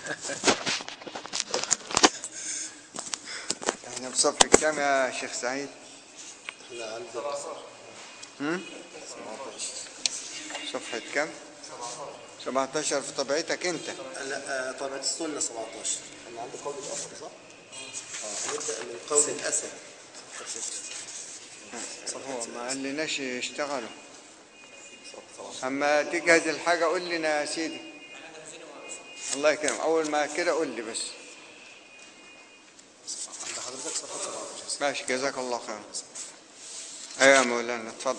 احنا بصفحة كام يا شيخ سعيد؟ احنا عند هم؟ صفحة كام؟ 17 في طبيعتك انت لا آه، طبعا السنة 17 احنا عند قول الأثر صح؟ اه هنبدأ من قول الأثر هو ما قالناش يشتغلوا اما تجهز الحاجة قول لنا يا سيدي الله يكرم اول ما كده قول لي بس عند حضرتك صفحة 17 ماشي جزاك الله خير ايوه يا مولانا اتفضل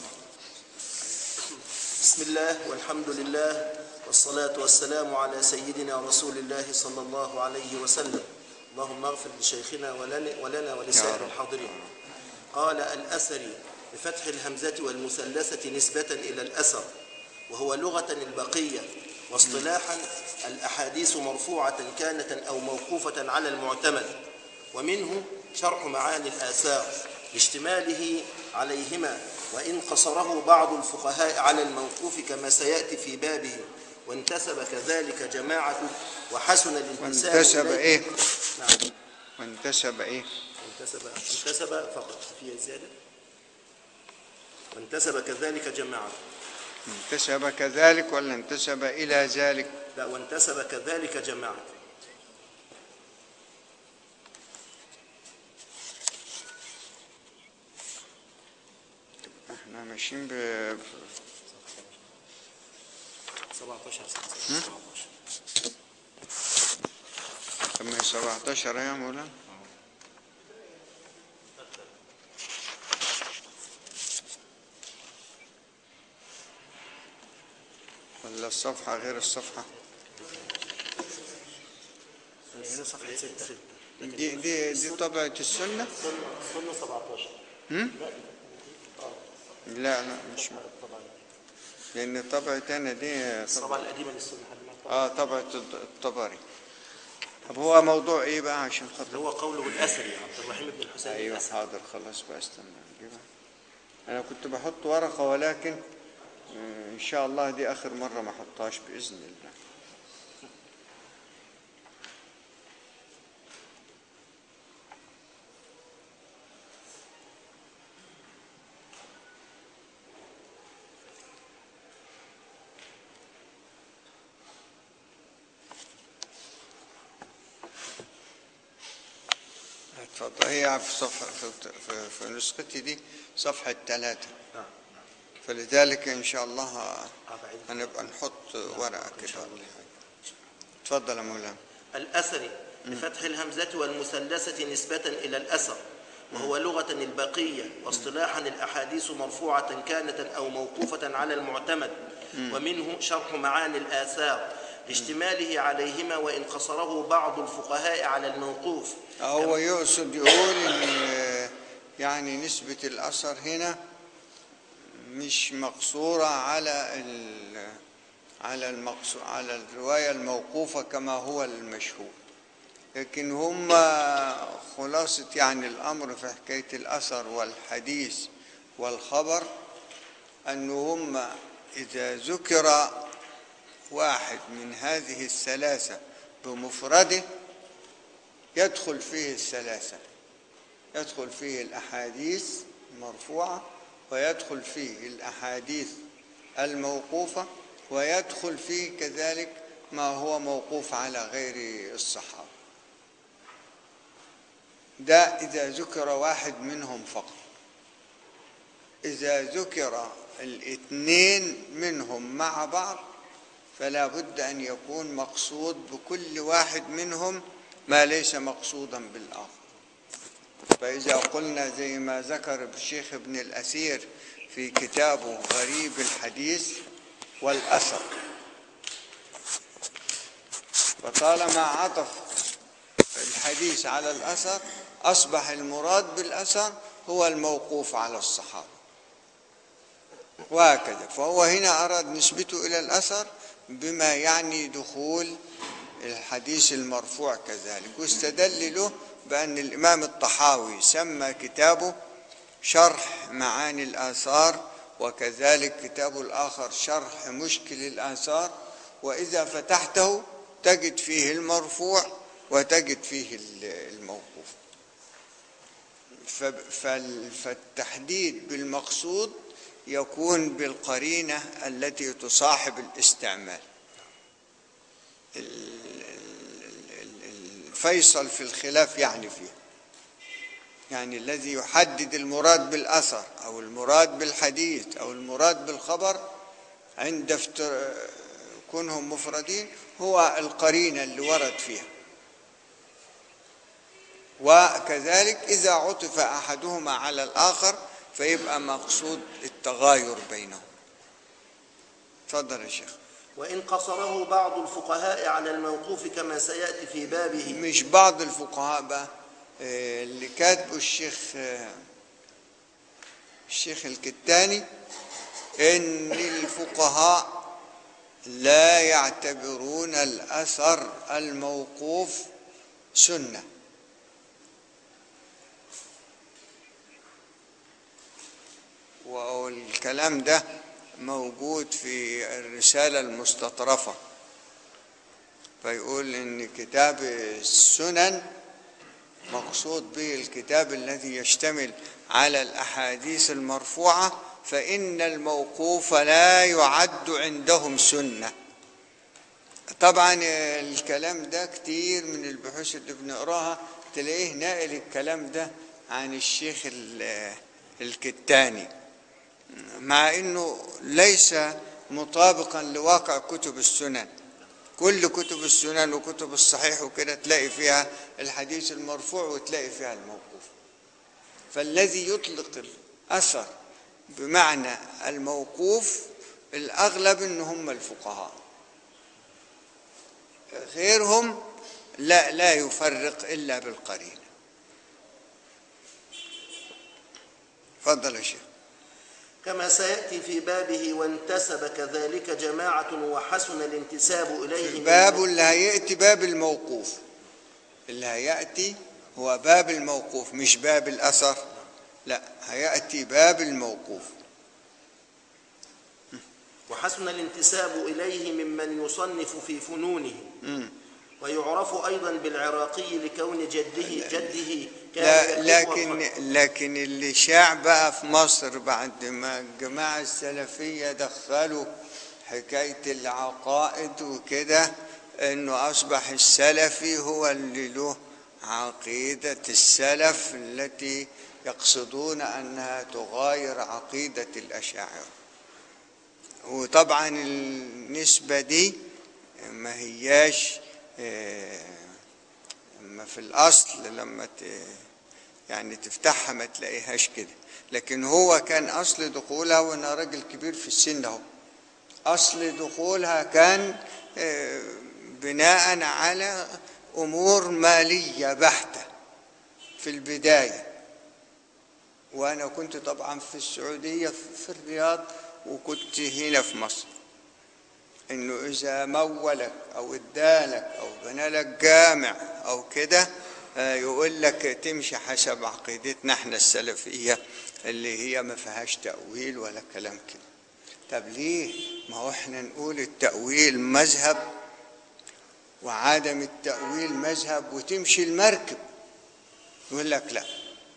بسم الله والحمد لله والصلاة والسلام على سيدنا رسول الله صلى الله عليه وسلم اللهم اغفر لشيخنا ولنا, ولنا يا ولسائر رب. الحاضرين قال الأثري بفتح الهمزة والمثلثة نسبة إلى الأثر وهو لغة البقية واصطلاحا الأحاديث مرفوعة كانت أو موقوفة على المعتمد ومنه شرح معاني الآثار لاشتماله عليهما وإن قصره بعض الفقهاء على الموقوف كما سيأتي في بابه وانتسب كذلك جماعة وحسن الانتساب وانتسب إليه. ايه نعم وانتسب ايه انتسب انتسب فقط في زيادة وانتسب كذلك جماعة انتسب كذلك ولا انتسب الى ذلك لا وانتسب كذلك جماعة احنا ماشيين ب 17 طب ما هي 17 يا مولانا ولا الصفحة غير الصفحة هنا صفحة 6 دي دي دي طبعة السنة سنة 17 هم؟ لا لا مش م- طبعا لأن طبعة أنا دي طب... الطبعة القديمة للسنة حد ما طبعا. اه طبعة الط- الطبري طب هو موضوع ايه بقى عشان اللي خاطر هو قوله الأثري عبد الرحيم بن الحسين ايوه الأثري حاضر خلاص بقى استنى نجيبها انا كنت بحط ورقة ولكن آه، ان شاء الله دي اخر مرة ما احطهاش باذن الله اتفضل هي في صفحة في, في, في نسختي دي صفحة ثلاثة نعم فلذلك ان شاء الله آه، بعيد. هنبقى نحط ورقة كده ولا حاجة اتفضل يا مولانا الأثري بفتح الهمزة والمثلثة نسبة إلى الأثر وهو لغة البقية واصطلاحا الأحاديث مرفوعة كانت أو موقوفة على المعتمد ومنه شرح معاني الآثار لاشتماله عليهما وإن قصره بعض الفقهاء على الموقوف هو يقصد يقول ان يعني نسبة الاثر هنا مش مقصورة على ال على المقصور على الرواية الموقوفة كما هو المشهور لكن هم خلاصة يعني الأمر في حكاية الأثر والحديث والخبر أن هم إذا ذكر واحد من هذه الثلاثة بمفرده يدخل فيه الثلاثة يدخل فيه الأحاديث المرفوعة ويدخل فيه الأحاديث الموقوفة ويدخل فيه كذلك ما هو موقوف على غير الصحابة ده إذا ذكر واحد منهم فقط إذا ذكر الاثنين منهم مع بعض فلا بد أن يكون مقصود بكل واحد منهم ما ليس مقصودا بالآخر فإذا قلنا زي ما ذكر الشيخ ابن الأثير في كتابه غريب الحديث والأثر فطالما عطف الحديث على الأثر أصبح المراد بالأثر هو الموقوف على الصحابة وهكذا فهو هنا أراد نسبته إلى الأثر بما يعني دخول الحديث المرفوع كذلك واستدل له بأن الإمام الطحاوي سمى كتابه شرح معاني الآثار وكذلك كتابه الآخر شرح مشكل الآثار وإذا فتحته تجد فيه المرفوع وتجد فيه ال- الموقوف ف- فال- فالتحديد بالمقصود يكون بالقرينة التي تصاحب الاستعمال ال- ال- ال- الفيصل في الخلاف يعني فيه يعني الذي يحدد المراد بالأثر أو المراد بالحديث أو المراد بالخبر عند افتر... كونهم مفردين هو القرينة اللي ورد فيها وكذلك إذا عطف أحدهما على الآخر فيبقى مقصود التغاير بينهم تفضل يا شيخ وإن قصره بعض الفقهاء على الموقوف كما سيأتي في بابه مش بعض الفقهاء بقى آه، اللي كاتبه الشيخ آه، الشيخ الكتاني ان الفقهاء لا يعتبرون الاثر الموقوف سنه والكلام ده موجود في الرساله المستطرفه فيقول ان كتاب السنن مقصود به الكتاب الذي يشتمل على الاحاديث المرفوعه فان الموقوف لا يعد عندهم سنه طبعا الكلام ده كتير من البحوث اللي بنقراها تلاقيه ناقل الكلام ده عن الشيخ ال- الكتاني مع انه ليس مطابقا لواقع كتب السنن كل كتب السنن وكتب الصحيح وكده تلاقي فيها الحديث المرفوع وتلاقي فيها الموقوف فالذي يطلق الاثر بمعنى الموقوف الاغلب ان هم الفقهاء غيرهم لا لا يفرق الا بالقرينه تفضل يا شيخ كما سيأتي في بابه وانتسب كذلك جماعة وحسن الانتساب إليه من- باب اللي هيأتي باب الموقوف اللي هيأتي هو باب الموقوف مش باب الأثر لا هيأتي باب الموقوف وحسن الانتساب إليه ممن يصنف في فنونه مم. ويعرف أيضا بالعراقي لكون جده جده كان لا يكتب لكن وفق- لكن اللي شاع بقى في مصر بعد ما الجماعة السلفية دخلوا حكاية العقائد وكده انه اصبح السلفي هو اللي له عقيدة السلف التي يقصدون انها تغاير عقيدة الاشاعرة وطبعا النسبة دي ما هياش آه، اما في الاصل لما ت... يعني تفتحها ما تلاقيهاش كده لكن هو كان اصل دخولها وانا راجل كبير في السن اهو اصل دخولها كان آه، بناء على امور ماليه بحته في البدايه وانا كنت طبعا في السعوديه في الرياض وكنت هنا في مصر انه اذا مولك او ادالك او بنى لك جامع او كده آه، يقول لك تمشي حسب عقيدتنا احنا السلفيه اللي هي ما فيهاش تاويل ولا كلام كده طب ليه ما هو احنا نقول التاويل مذهب وعدم التاويل مذهب وتمشي المركب يقول لك لا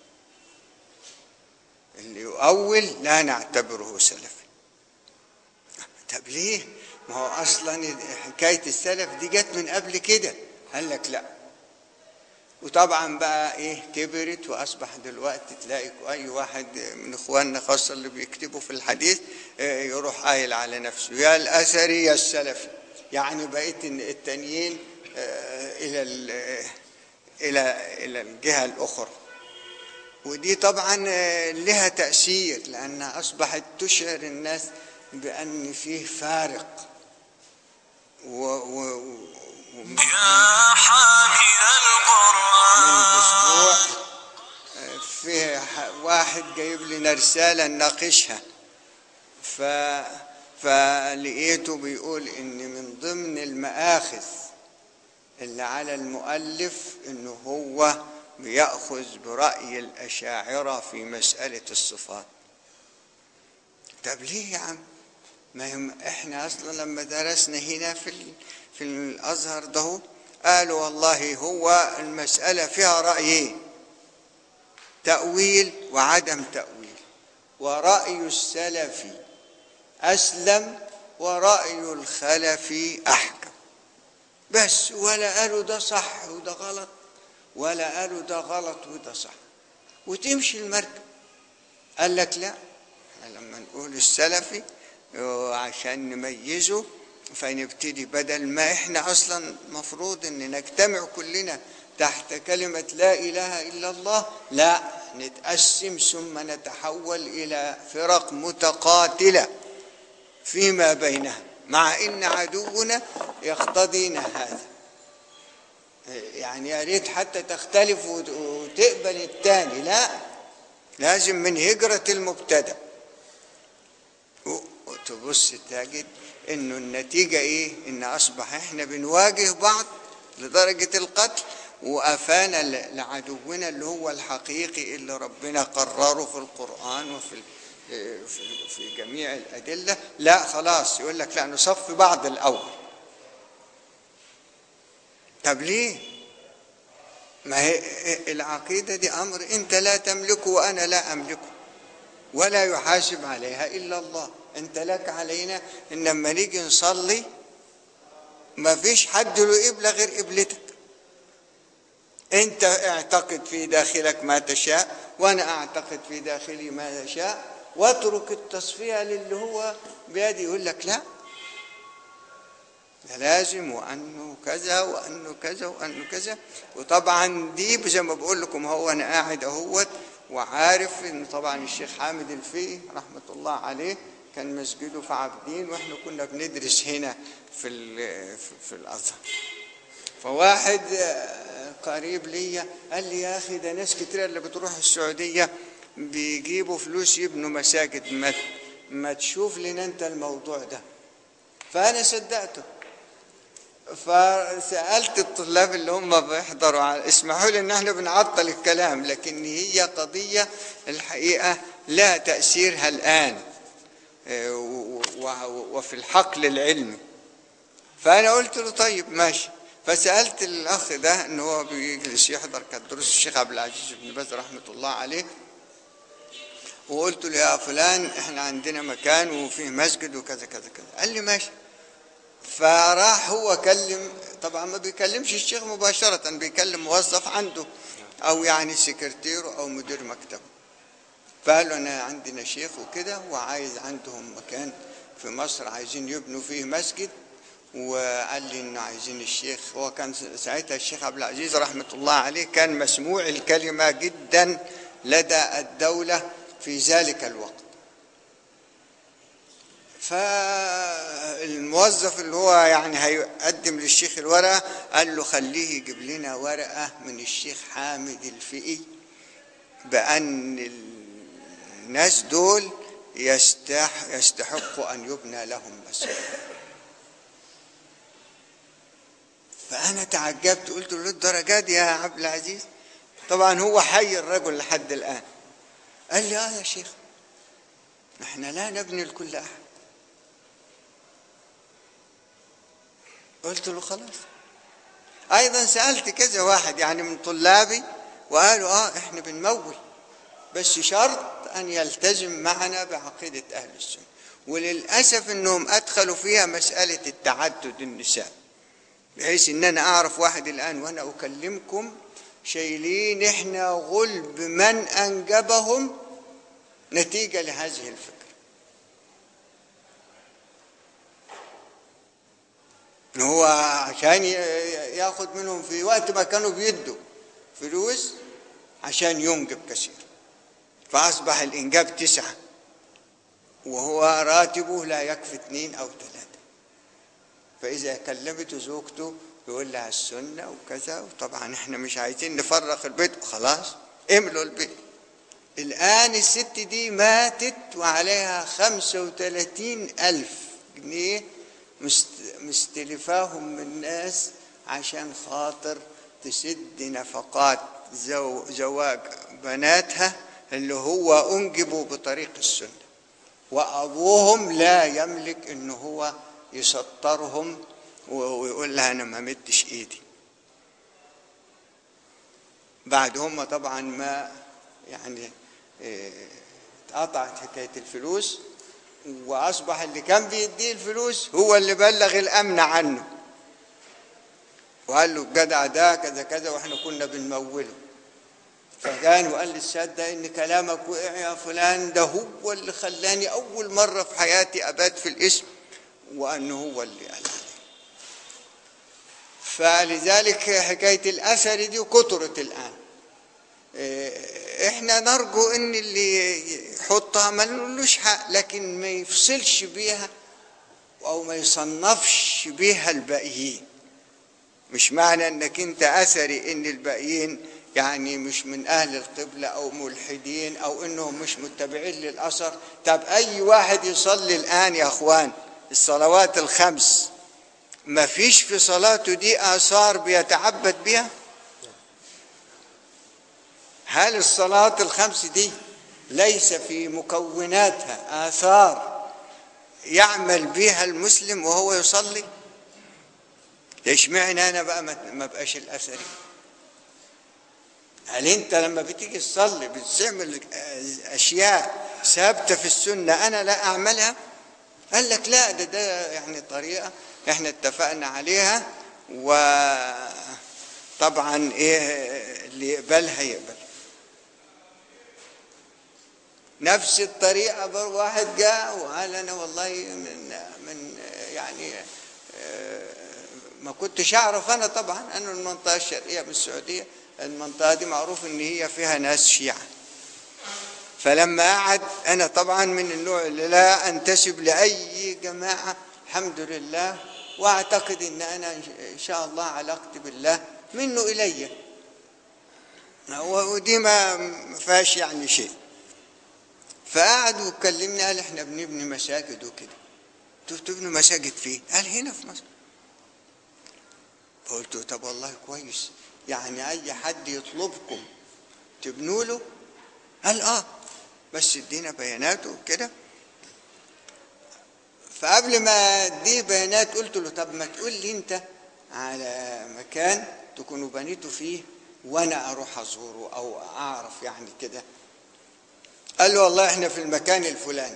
اللي يؤول لا نعتبره سلفي طب ليه؟ ما هو اصلا حكايه السلف دي جت من قبل كده قال لك لا وطبعا بقى ايه كبرت واصبح دلوقتي تلاقي اي واحد من اخواننا خاصه اللي بيكتبوا في الحديث آه، يروح قايل على نفسه يا الاثري يا السلفي يعني بقيت إن التانيين آه، الى ال- الى الى الجهه الاخرى ودي طبعا آه، لها تأثير لأنها أصبحت تشعر الناس بأن فيه فارق و و و- يا حامل من القرآن أسبوع آه، فيه ح- واحد جايب لنا رسالة نناقشها ف فلقيته بيقول إن من ضمن المآخذ اللي على المؤلف إنه هو بيأخذ برأي الأشاعرة في مسألة الصفات طب ليه يا عم ما هم احنا اصلا لما درسنا هنا في ال- في الازهر ده قالوا والله هو المساله فيها رايين تاويل وعدم تاويل وراي السلف اسلم وراي الخلف احكم بس ولا قالوا ده صح وده غلط ولا قالوا ده غلط وده صح وتمشي المركب قال لك لا احنا لما نقول السلفي آه، عشان نميزه فنبتدي بدل ما احنا اصلا مفروض ان نجتمع كلنا تحت كلمة لا اله الا الله لا نتقسم ثم نتحول الى فرق متقاتلة فيما بينها مع ان عدونا يقتضينا هذا يعني يا ريت حتى تختلف وت- وتقبل الثاني لا لازم من هجرة المبتدأ و- وتبص تجد انه النتيجة ايه ان اصبح احنا بنواجه بعض لدرجة القتل وافانا ل- لعدونا اللي هو الحقيقي اللي ربنا قرره في القرآن وفي ال- في في جميع الأدلة لا خلاص يقول لك لا نصفي بعض الأول طب ليه ما هي العقيدة دي أمر أنت لا تملكه وأنا لا أملكه ولا يحاسب عليها إلا الله أنت لك علينا إن لما نيجي نصلي ما فيش حد له قبلة غير قبلتك أنت اعتقد في داخلك ما تشاء وأنا أعتقد في داخلي ما أشاء واترك التصفية للي هو بيدي يقول لك لا ده لازم وانه كذا وانه كذا وانه كذا وطبعا دي زي ما بقول لكم هو انا قاعد اهوت وعارف ان طبعا الشيخ حامد الفقي رحمه الله عليه كان مسجده في عابدين واحنا كنا بندرس هنا في ال- في- في الازهر فواحد آه، قريب ليا قال لي يا اخي ده ناس كتير اللي بتروح السعوديه بيجيبوا فلوس يبنوا مساجد ما ما تشوف لنا انت الموضوع ده فانا صدقته فسالت الطلاب اللي هم بيحضروا على اسمحوا لي ان احنا بنعطل الكلام لكن هي قضيه الحقيقه لها تاثيرها الان آه، و- و- وفي الحقل العلمي فانا قلت له طيب ماشي فسالت الاخ ده ان هو بيجلس يحضر كانت دروس الشيخ عبد العزيز بن باز رحمه الله عليه وقلت له يا فلان احنا عندنا مكان وفيه مسجد وكذا كذا كذا قال لي ماشي فراح هو كلم طبعا ما بيكلمش الشيخ مباشرة بيكلم موظف عنده أو يعني سكرتيره أو مدير مكتبه فقال له أنا عندنا شيخ وكده وعايز عندهم مكان في مصر عايزين يبنوا فيه مسجد وقال لي انه عايزين الشيخ هو كان ساعتها الشيخ عبد العزيز رحمه الله عليه كان مسموع الكلمه جدا لدى الدوله في ذلك الوقت فالموظف اللي هو يعني هيقدم للشيخ الورقه قال له خليه يجيب لنا ورقه من الشيخ حامد الفقي بان الناس دول يستح يستحقوا ان يبنى لهم مسجد فانا تعجبت قلت له للدرجه دي يا عبد العزيز طبعا هو حي الرجل لحد الان قال لي اه يا شيخ احنا لا نبني لكل احد قلت له خلاص ايضا سالت كذا واحد يعني من طلابي وقالوا اه احنا بنمول بس شرط ان يلتزم معنا بعقيده اهل السنه وللاسف انهم ادخلوا فيها مساله التعدد النساء بحيث ان انا اعرف واحد الان وانا اكلمكم شايلين احنا غلب من انجبهم نتيجه لهذه الفكره إن هو عشان ي- ياخد منهم في وقت ما كانوا بيدوا فلوس عشان ينجب كثير فاصبح الانجاب تسعه وهو راتبه لا يكفي اثنين او ثلاثه فإذا كلمته زوجته يقول لها السنة وكذا وطبعا احنا مش عايزين نفرق البيت خلاص املوا البيت الآن الست دي ماتت وعليها خمسة وثلاثين ألف جنيه مست- مستلفاهم من الناس عشان خاطر تسد نفقات زو زواج بناتها اللي هو أنجبوا بطريق السنة وأبوهم لا يملك إنه هو يسطرهم و- ويقول لها أنا ما مدش إيدي بعد هم طبعا ما يعني إيه، اتقطعت حكاية الفلوس وأصبح اللي كان بيديه الفلوس هو اللي بلغ الأمن عنه وقال له الجدع ده كذا كذا واحنا كنا بنموله فكان وقال للساد ده ان كلامك وقع يا فلان ده هو اللي خلاني اول مره في حياتي ابات في الاسم وانه هو اللي قال عليه فلذلك حكايه الاثر دي كترت الان إيه، احنا نرجو ان اللي يحطها ما نقولوش حق لكن ما يفصلش بيها او ما يصنفش بيها الباقيين مش معنى انك انت اثري ان الباقيين يعني مش من اهل القبلة او ملحدين او انهم مش متبعين للاثر طب اي واحد يصلي الان يا اخوان الصلوات الخمس ما فيش في صلاته دي اثار بيتعبد بها هل الصلاة الخمس دي ليس في مكوناتها آثار يعمل بها المسلم وهو يصلي ليش معنى أنا بقى ما ما بقاش الأثري هل أنت لما بتيجي تصلي بتعمل أشياء ثابتة في السنة أنا لا أعملها قال لك لا ده ده يعني طريقة احنا اتفقنا عليها وطبعا ايه اللي يقبلها يقبل نفس الطريقة بر واحد جاء وقال أنا والله من من يعني آه، ما كنتش أعرف أنا طبعا أنا المنطقة الشرقية من السعودية المنطقة دي معروف إن هي فيها ناس شيعة فلما قعد أنا طبعا من النوع اللي لا أنتسب لأي جماعة الحمد لله وأعتقد إن أنا إن شاء الله علاقتي بالله منه إلي ودي ما ما فيهاش يعني شيء فقعد وكلمني قال احنا بنبني مساجد وكده قلت له تبنوا مساجد فين؟ قال هنا في مصر قلت له طب والله كويس يعني اي حد يطلبكم تبنوا له قال اه بس ادينا بياناته وكده فقبل ما اديه بيانات قلت له طب ما تقول لي انت على مكان تكونوا بنيتوا فيه وانا اروح ازوره او اعرف يعني كده قال له والله احنا في المكان الفلاني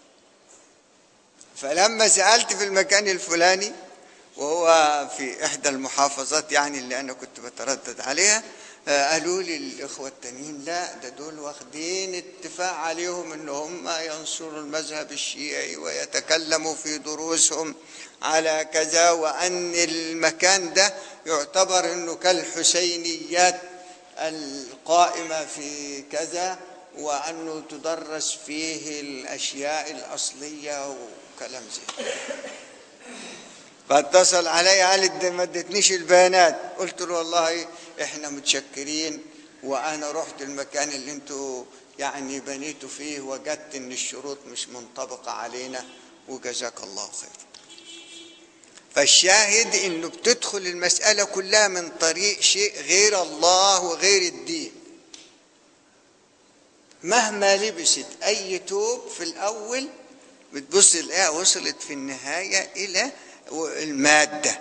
فلما سألت في المكان الفلاني وهو في إحدى المحافظات يعني اللي أنا كنت بتردد عليها آه، قالوا لي الإخوة التانيين لا ده دول واخدين اتفاق عليهم إن هم ينصروا المذهب الشيعي ويتكلموا في دروسهم على كذا وأن المكان ده يعتبر إنه كالحسينيات القائمة في كذا وأنه تدرس فيه الأشياء الأصلية وكلام زي كده. فاتصل علي قال ده ما ادتنيش البيانات قلت له والله احنا متشكرين وانا رحت المكان اللي انتوا يعني بنيتوا فيه وجدت ان الشروط مش منطبقه علينا وجزاك الله خير فالشاهد انه بتدخل المساله كلها من طريق شيء غير الله وغير الدين مهما لبست اي توب في الاول بتبص تلاقيها وصلت في النهايه الى الماده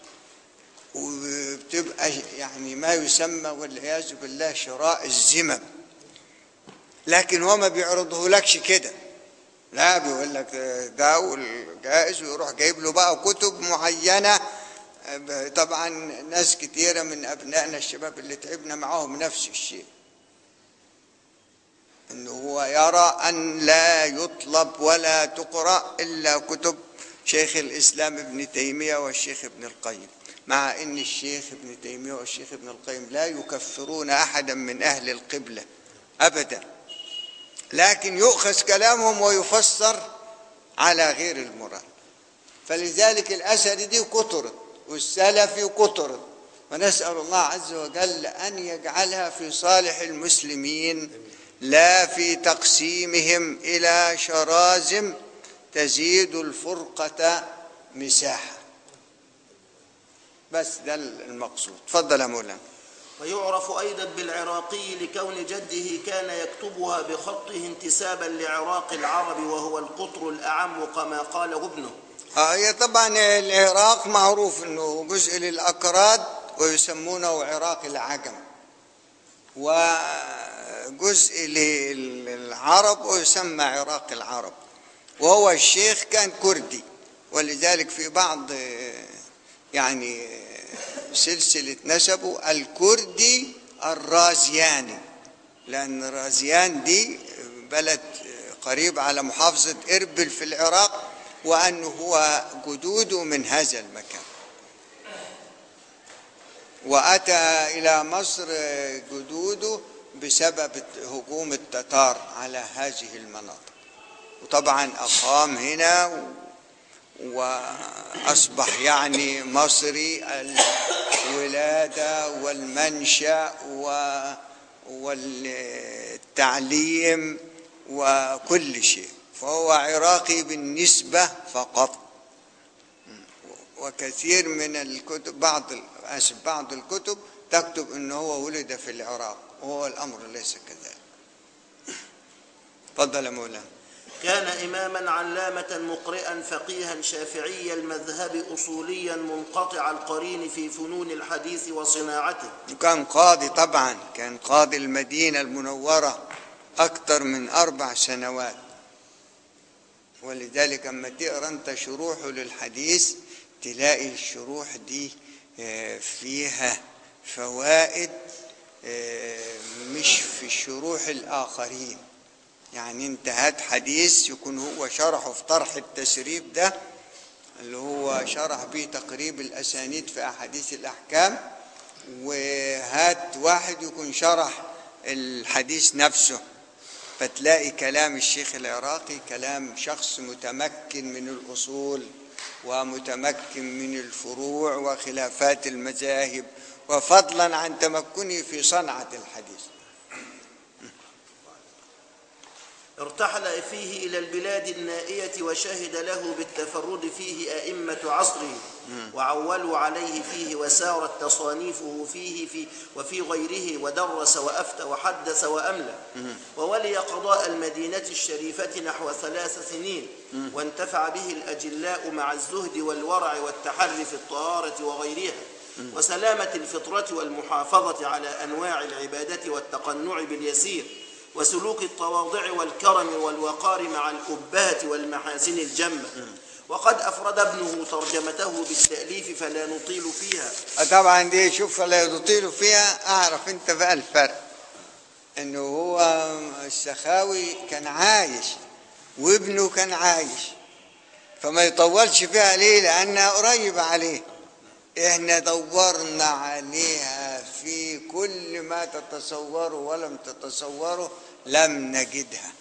وبتبقى يعني ما يسمى والعياذ بالله شراء الذمم لكن هو ما بيعرضه لكش كده لا بيقول لك ده والجائز ويروح جايب له بقى كتب معينه طبعا ناس كتيره من ابنائنا الشباب اللي تعبنا معاهم نفس الشيء انه هو يرى ان لا يطلب ولا تقرا الا كتب شيخ الاسلام ابن تيميه والشيخ ابن القيم مع ان الشيخ ابن تيميه والشيخ ابن القيم لا يكفرون احدا من اهل القبله ابدا لكن يؤخذ كلامهم ويفسر على غير المراد فلذلك الاثر دي كترت والسلفي كترت ونسال الله عز وجل ان يجعلها في صالح المسلمين لا في تقسيمهم الى شرازم تزيد الفرقه مساحه بس ده المقصود تفضل يا مولانا ويعرف أيضا بالعراقي لكون جده كان يكتبها بخطه انتسابا لعراق العرب وهو القطر الأعم كما قاله ابنه آه، هي طبعا العراق معروف انه جزء للاكراد ويسمونه عراق العجم وجزء للعرب ويسمى عراق العرب وهو الشيخ كان كردي ولذلك في بعض آه، يعني آه، سلسلة نسبه الكردي الرازياني لأن رازيان دي بلد قريب على محافظة إربل في العراق وأنه هو جدوده من هذا المكان وأتى إلى مصر جدوده بسبب هجوم التتار على هذه المناطق وطبعا أقام هنا و- وأصبح يعني مصري الولادة والمنشأ و- والتعليم وكل شيء فهو عراقي بالنسبة فقط وكثير من الكتب بعض ال- آسف بعض الكتب تكتب انه هو ولد في العراق وهو الامر ليس كذلك تفضل يا مولانا كان إماما علامة مقرئا فقيها شافعي المذهب أصوليا منقطع القرين في فنون الحديث وصناعته وكان قاضي طبعا كان قاضي المدينة المنورة أكثر من أربع سنوات ولذلك أما تقرأ أنت شروحه للحديث تلاقي الشروح دي آه، فيها فوائد آه، مش في شروح الآخرين يعني انت هات حديث يكون هو شرحه في طرح التسريب ده اللي هو شرح به تقريب الأسانيد في أحاديث الأحكام وهات واحد يكون شرح الحديث نفسه فتلاقي كلام الشيخ العراقي كلام شخص متمكن من الأصول ومتمكن من الفروع وخلافات المذاهب وفضلا عن تمكنه في صنعة الحديث ارتحل فيه إلى البلاد النائية وشهد له بالتفرد فيه أئمة عصره وعولوا عليه فيه وسارت تصانيفه فيه في وفي غيره ودرس وأفتى وحدث وأملى وولي قضاء المدينة الشريفة نحو ثلاث سنين وانتفع به الأجلاء مع الزهد والورع والتحري في الطهارة وغيرها وسلامة الفطرة والمحافظة على أنواع العبادة والتقنع باليسير وسلوك التواضع والكرم والوقار مع الأبهة والمحاسن الجمة وقد أفرد ابنه ترجمته بالتأليف فلا نطيل فيها طبعا دي شوف لا يطيل فيها اعرف انت بقى الفرق انه هو السخاوي كان عايش وابنه كان عايش فما يطولش فيها ليه لانها قريبة عليه احنا دورنا عليها في كل ما تتصوروا ولم تتصوروا لم نجدها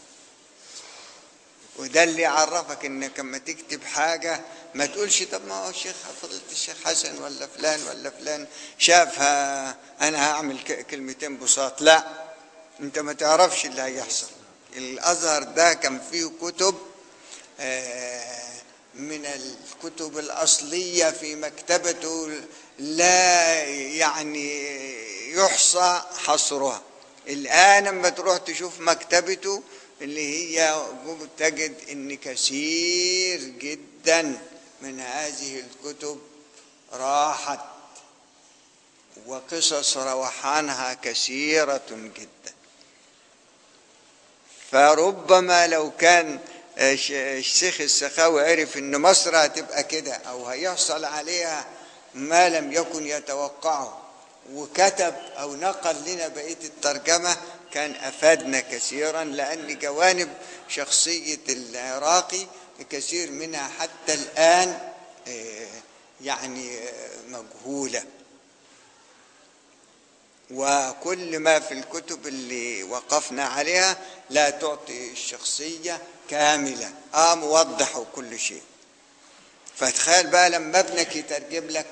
وده اللي يعرفك انك لما تكتب حاجة ما تقولش طب ما هو الشيخ فضيلة الشيخ حسن ولا فلان ولا فلان شافها انا هعمل ك- كلمتين بساط لا انت ما تعرفش اللي هيحصل الازهر ده كان فيه كتب آه، من الكتب الأصلية في مكتبته لا يعني يحصى حصرها الآن لما تروح تشوف مكتبته اللي هي تجد ان كثير جدا من هذه الكتب راحت وقصص روحانها كثيرة جدا فربما لو كان الش- الشيخ السخاوي عرف ان مصر هتبقى كده او هيحصل عليها ما لم يكن يتوقعه وكتب او نقل لنا بقيه الترجمه كان افادنا كثيرا لان جوانب شخصيه العراقي كثير منها حتى الان آه، يعني آه، مجهوله وكل ما في الكتب اللي وقفنا عليها لا تعطي الشخصية كاملة اه موضح وكل شيء فتخيل بقى لما ابنك يترجم لك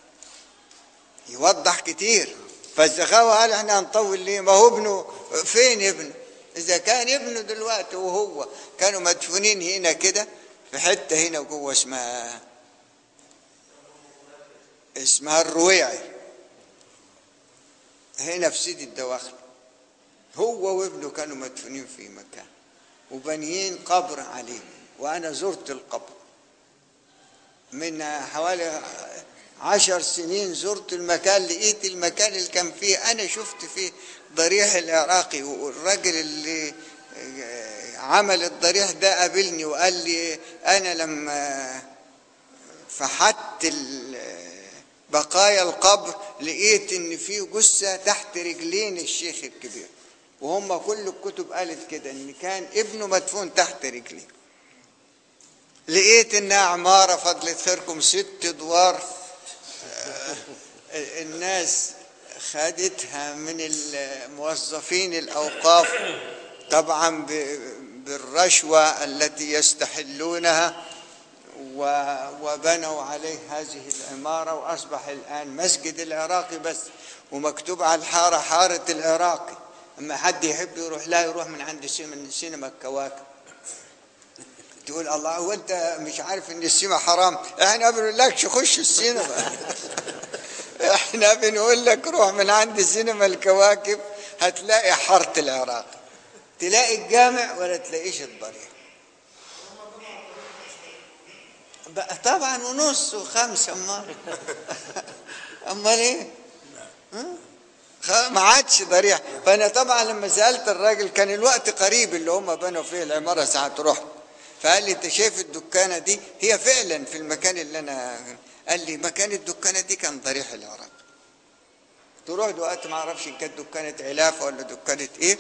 يوضح كتير فالزخاوة قال احنا هنطول ليه ما هو ابنه فين ابنه اذا كان ابنه دلوقتي وهو كانوا مدفونين هنا كده في حتة هنا جوه اسمها اسمها الرويعي هنا في سيدي الدواخل هو وابنه كانوا مدفونين في مكان وبنيين قبر عليه وأنا زرت القبر من حوالي عشر سنين زرت المكان لقيت المكان اللي كان فيه أنا شفت فيه ضريح العراقي والراجل اللي عمل الضريح ده قابلني وقال لي أنا لما فحت ال- بقايا القبر لقيت ان في جثه تحت رجلين الشيخ الكبير وهم كل الكتب قالت كده ان كان ابنه مدفون تحت رجليه لقيت انها عماره فضلت خيركم ست ادوار آه، الناس خدتها من الموظفين الاوقاف طبعا ب- بالرشوه التي يستحلونها و- وبنوا عليه هذه العمارة وأصبح الآن مسجد العراقي بس ومكتوب على الحارة حارة العراقي أما حد يحب يروح لا يروح من عند سينما سينما الكواكب تقول الله هو أنت مش عارف إن السينما حرام إحنا بنقول لكش خش السينما إحنا بنقول لك روح من عند سينما الكواكب هتلاقي حارة العراقي تلاقي الجامع ولا تلاقيش الضريح بقى طبعا ونص وخمسة امال امال ايه؟ ها؟ خ- ما عادش ضريح فانا طبعا لما سالت الراجل كان الوقت قريب اللي هم بنوا فيه العماره ساعه رحت فقال لي انت شايف الدكانه دي هي فعلا في المكان اللي انا قال لي مكان الدكانه دي كان ضريح العراق تروح دلوقتي ما اعرفش ان كانت دكانه علافه ولا دكانه ايه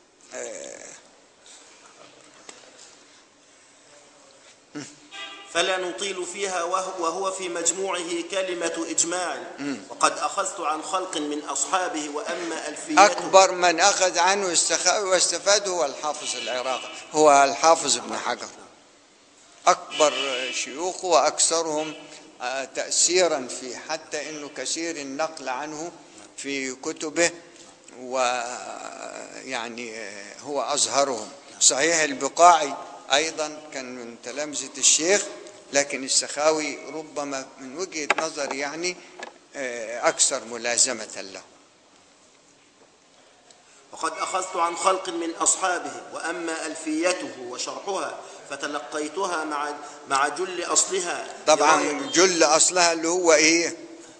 فلا نطيل فيها وهو وهو في مجموعه كلمة إجماع وقد أخذت عن خلق من أصحابه وأما ألفيته أكبر من أخذ عنه السخاوي واستفاد هو الحافظ العراقي هو الحافظ ابن حجر أكبر شيوخه وأكثرهم آه، تأثيرا في حتى أنه كثير النقل عنه في كتبه ويعني آه، هو أظهرهم صحيح البقاعي أيضا كان من تلامذة الشيخ لكن السخاوي ربما من وجهة نظر يعني آه، أكثر ملازمة له وقد أخذت عن خلق من أصحابه وأما ألفيته وشرحها فتلقيتها مع مع جل أصلها طبعا برواية- جل اصلها اللي هو ايه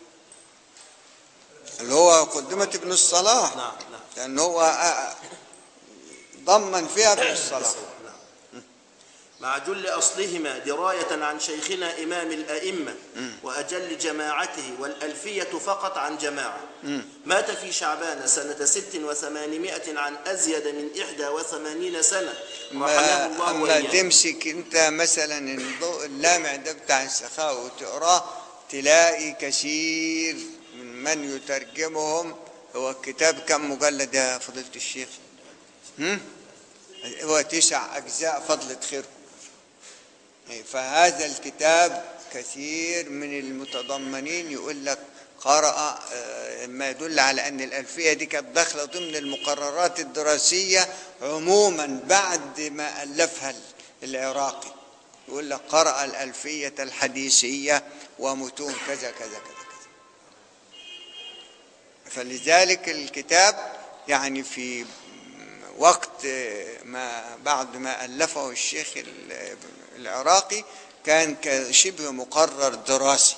اللي هو قدمة ابن الصلاح نعم نعم لان هو آه، ضمن فيها ابن الصلاح مع جل أصلهما دراية عن شيخنا إمام الأئمة وأجل جماعته والألفية فقط عن جماعة مات في شعبان سنة ست وثمانمائة عن أزيد من إحدى وثمانين سنة رحمه ما الله اما وإياه تمسك انت مثلا الضوء اللامع ده بتاع السخاوي وتقراه تلاقي كثير من من يترجمهم هو الكتاب كم مجلد يا فضيلة الشيخ؟ هم؟ هو تسع أجزاء فضلة خيركم فهذا الكتاب كثير من المتضمنين يقول لك قرأ آه، ما يدل على أن الألفية دي كانت داخلة ضمن المقررات الدراسية عموما بعد ما ألفها العراقي يقول لك قرأ الألفية الحديثية ومتون كذا كذا كذا كذا فلذلك الكتاب يعني في وقت ما بعد ما ألفه الشيخ ال- العراقي كان شبه مقرر دراسي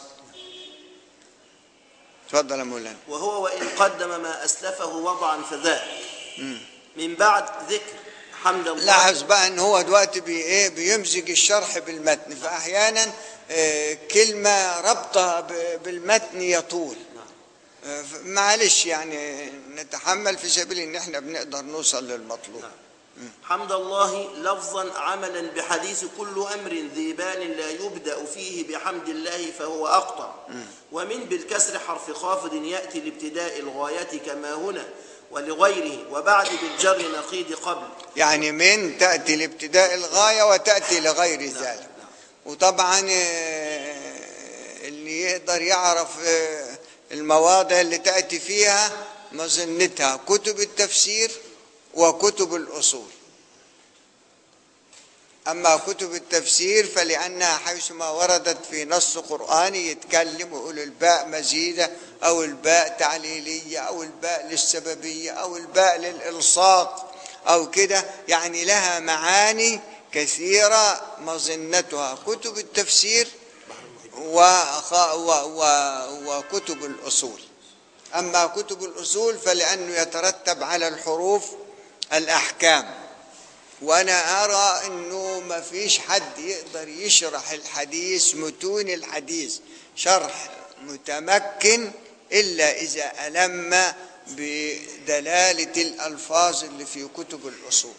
تفضل يا مولانا وهو وإن قدم ما أسلفه وضعا فذاك من بعد ذكر حمد الله لاحظ بقى ان هو دلوقتي بي ايه بيمزج الشرح بالمتن فاحيانا آه، كلمه ربطها ب- بالمتن يطول آه، ف- معلش يعني نتحمل في سبيل ان احنا بنقدر نوصل للمطلوب حمد الله لفظا عملا بحديث كل أمر ذي بال لا يبدأ فيه بحمد الله فهو أقطع ومن بالكسر حرف خافض يأتي لابتداء الغاية كما هنا ولغيره وبعد بالجر نقيض قبل يعني من تأتي لابتداء الغاية وتأتي لغير ذلك وطبعا آه، اللي يقدر يعرف آه، المواضع اللي تأتي فيها مظنتها كتب التفسير وكتب الأصول أما كتب التفسير فلأنها حيثما وردت في نص قرآني يتكلم ويقول الباء مزيدة أو الباء تعليلية أو الباء للسببية أو الباء للإلصاق أو كده يعني لها معاني كثيرة مظنتها كتب التفسير وخ... و... و... وكتب الأصول أما كتب الأصول فلأنه يترتب على الحروف الأحكام وأنا أرى أنه ما فيش حد يقدر يشرح الحديث متون الحديث شرح متمكن إلا إذا ألم بدلالة الألفاظ اللي في كتب الأصول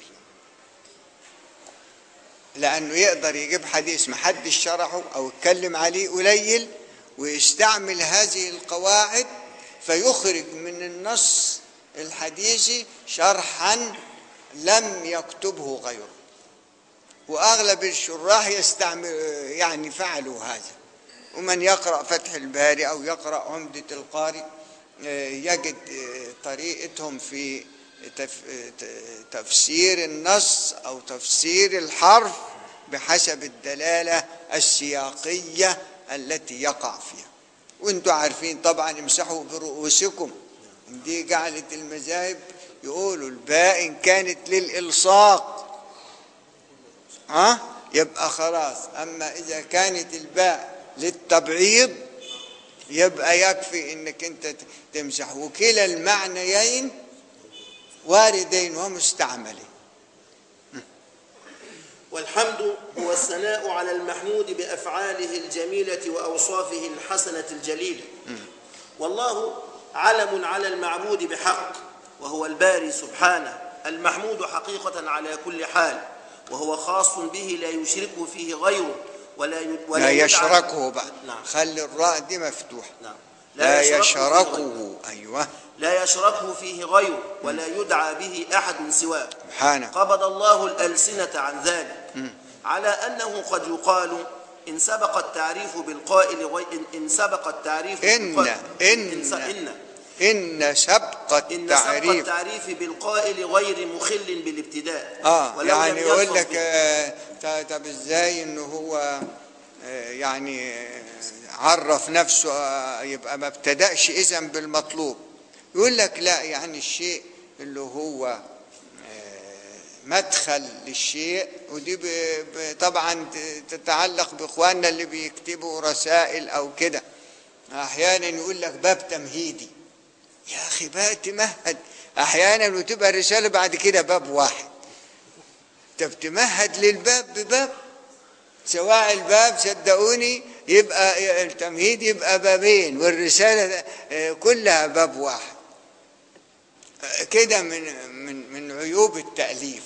لأنه يقدر يجيب حديث محدش شرحه أو اتكلم عليه قليل ويستعمل هذه القواعد فيخرج من النص الحديثي شرحا لم يكتبه غيره وأغلب الشراح يستعمل يعني فعلوا هذا ومن يقرأ فتح الباري أو يقرأ عمدة القارئ يجد طريقتهم في تفسير النص أو تفسير الحرف بحسب الدلالة السياقية التي يقع فيها وانتم عارفين طبعا امسحوا برؤوسكم دي جعلت المذاهب يقولوا الباء إن كانت للإلصاق ها يبقى خلاص أما إذا كانت الباء للتبعيض يبقى يكفي انك انت تمسح وكلا المعنيين واردين ومستعملين والحمد هو الثناء على المحمود بافعاله الجميله واوصافه الحسنه الجليله والله علم على المعبود بحق وهو الباري سبحانه المحمود حقيقه على كل حال وهو خاص به لا يشركه فيه غيره ولا ي... ولا لا يدعى- يشركه بقى نعم خلي الراء دي مفتوحة نعم لا يشركه فيه غيره. يشركه أيوه لا يشركه فيه غيره ولا يدعى به احد سواه سبحانه قبض الله الألسنة عن ذلك على أنه قد يقال إن سبق التعريف بالقائل غي... إن- إن سبق التعريف إن- بالقائل- إن. س- إن إن سبق إن سبق التعريف التعريف بالقائل غير مخل بالابتداء اه ولو يعني لم يقول يلفظ لك به. آه، ط- طب ازاي انه هو آه، يعني آه، عرف نفسه آه، يبقى ما ابتدأش اذا بالمطلوب يقول لك لا يعني الشيء اللي هو آه، مدخل للشيء ودي ب- ب- طبعا ت- تتعلق باخواننا اللي بيكتبوا رسائل او كده احيانا يقول لك باب تمهيدي يا اخي بقى تمهد احيانا وتبقى الرساله بعد كده باب واحد انت بتمهد للباب بباب سواء الباب صدقوني يبقى التمهيد يبقى بابين والرساله آه، كلها باب واحد آه، كده من من من عيوب التاليف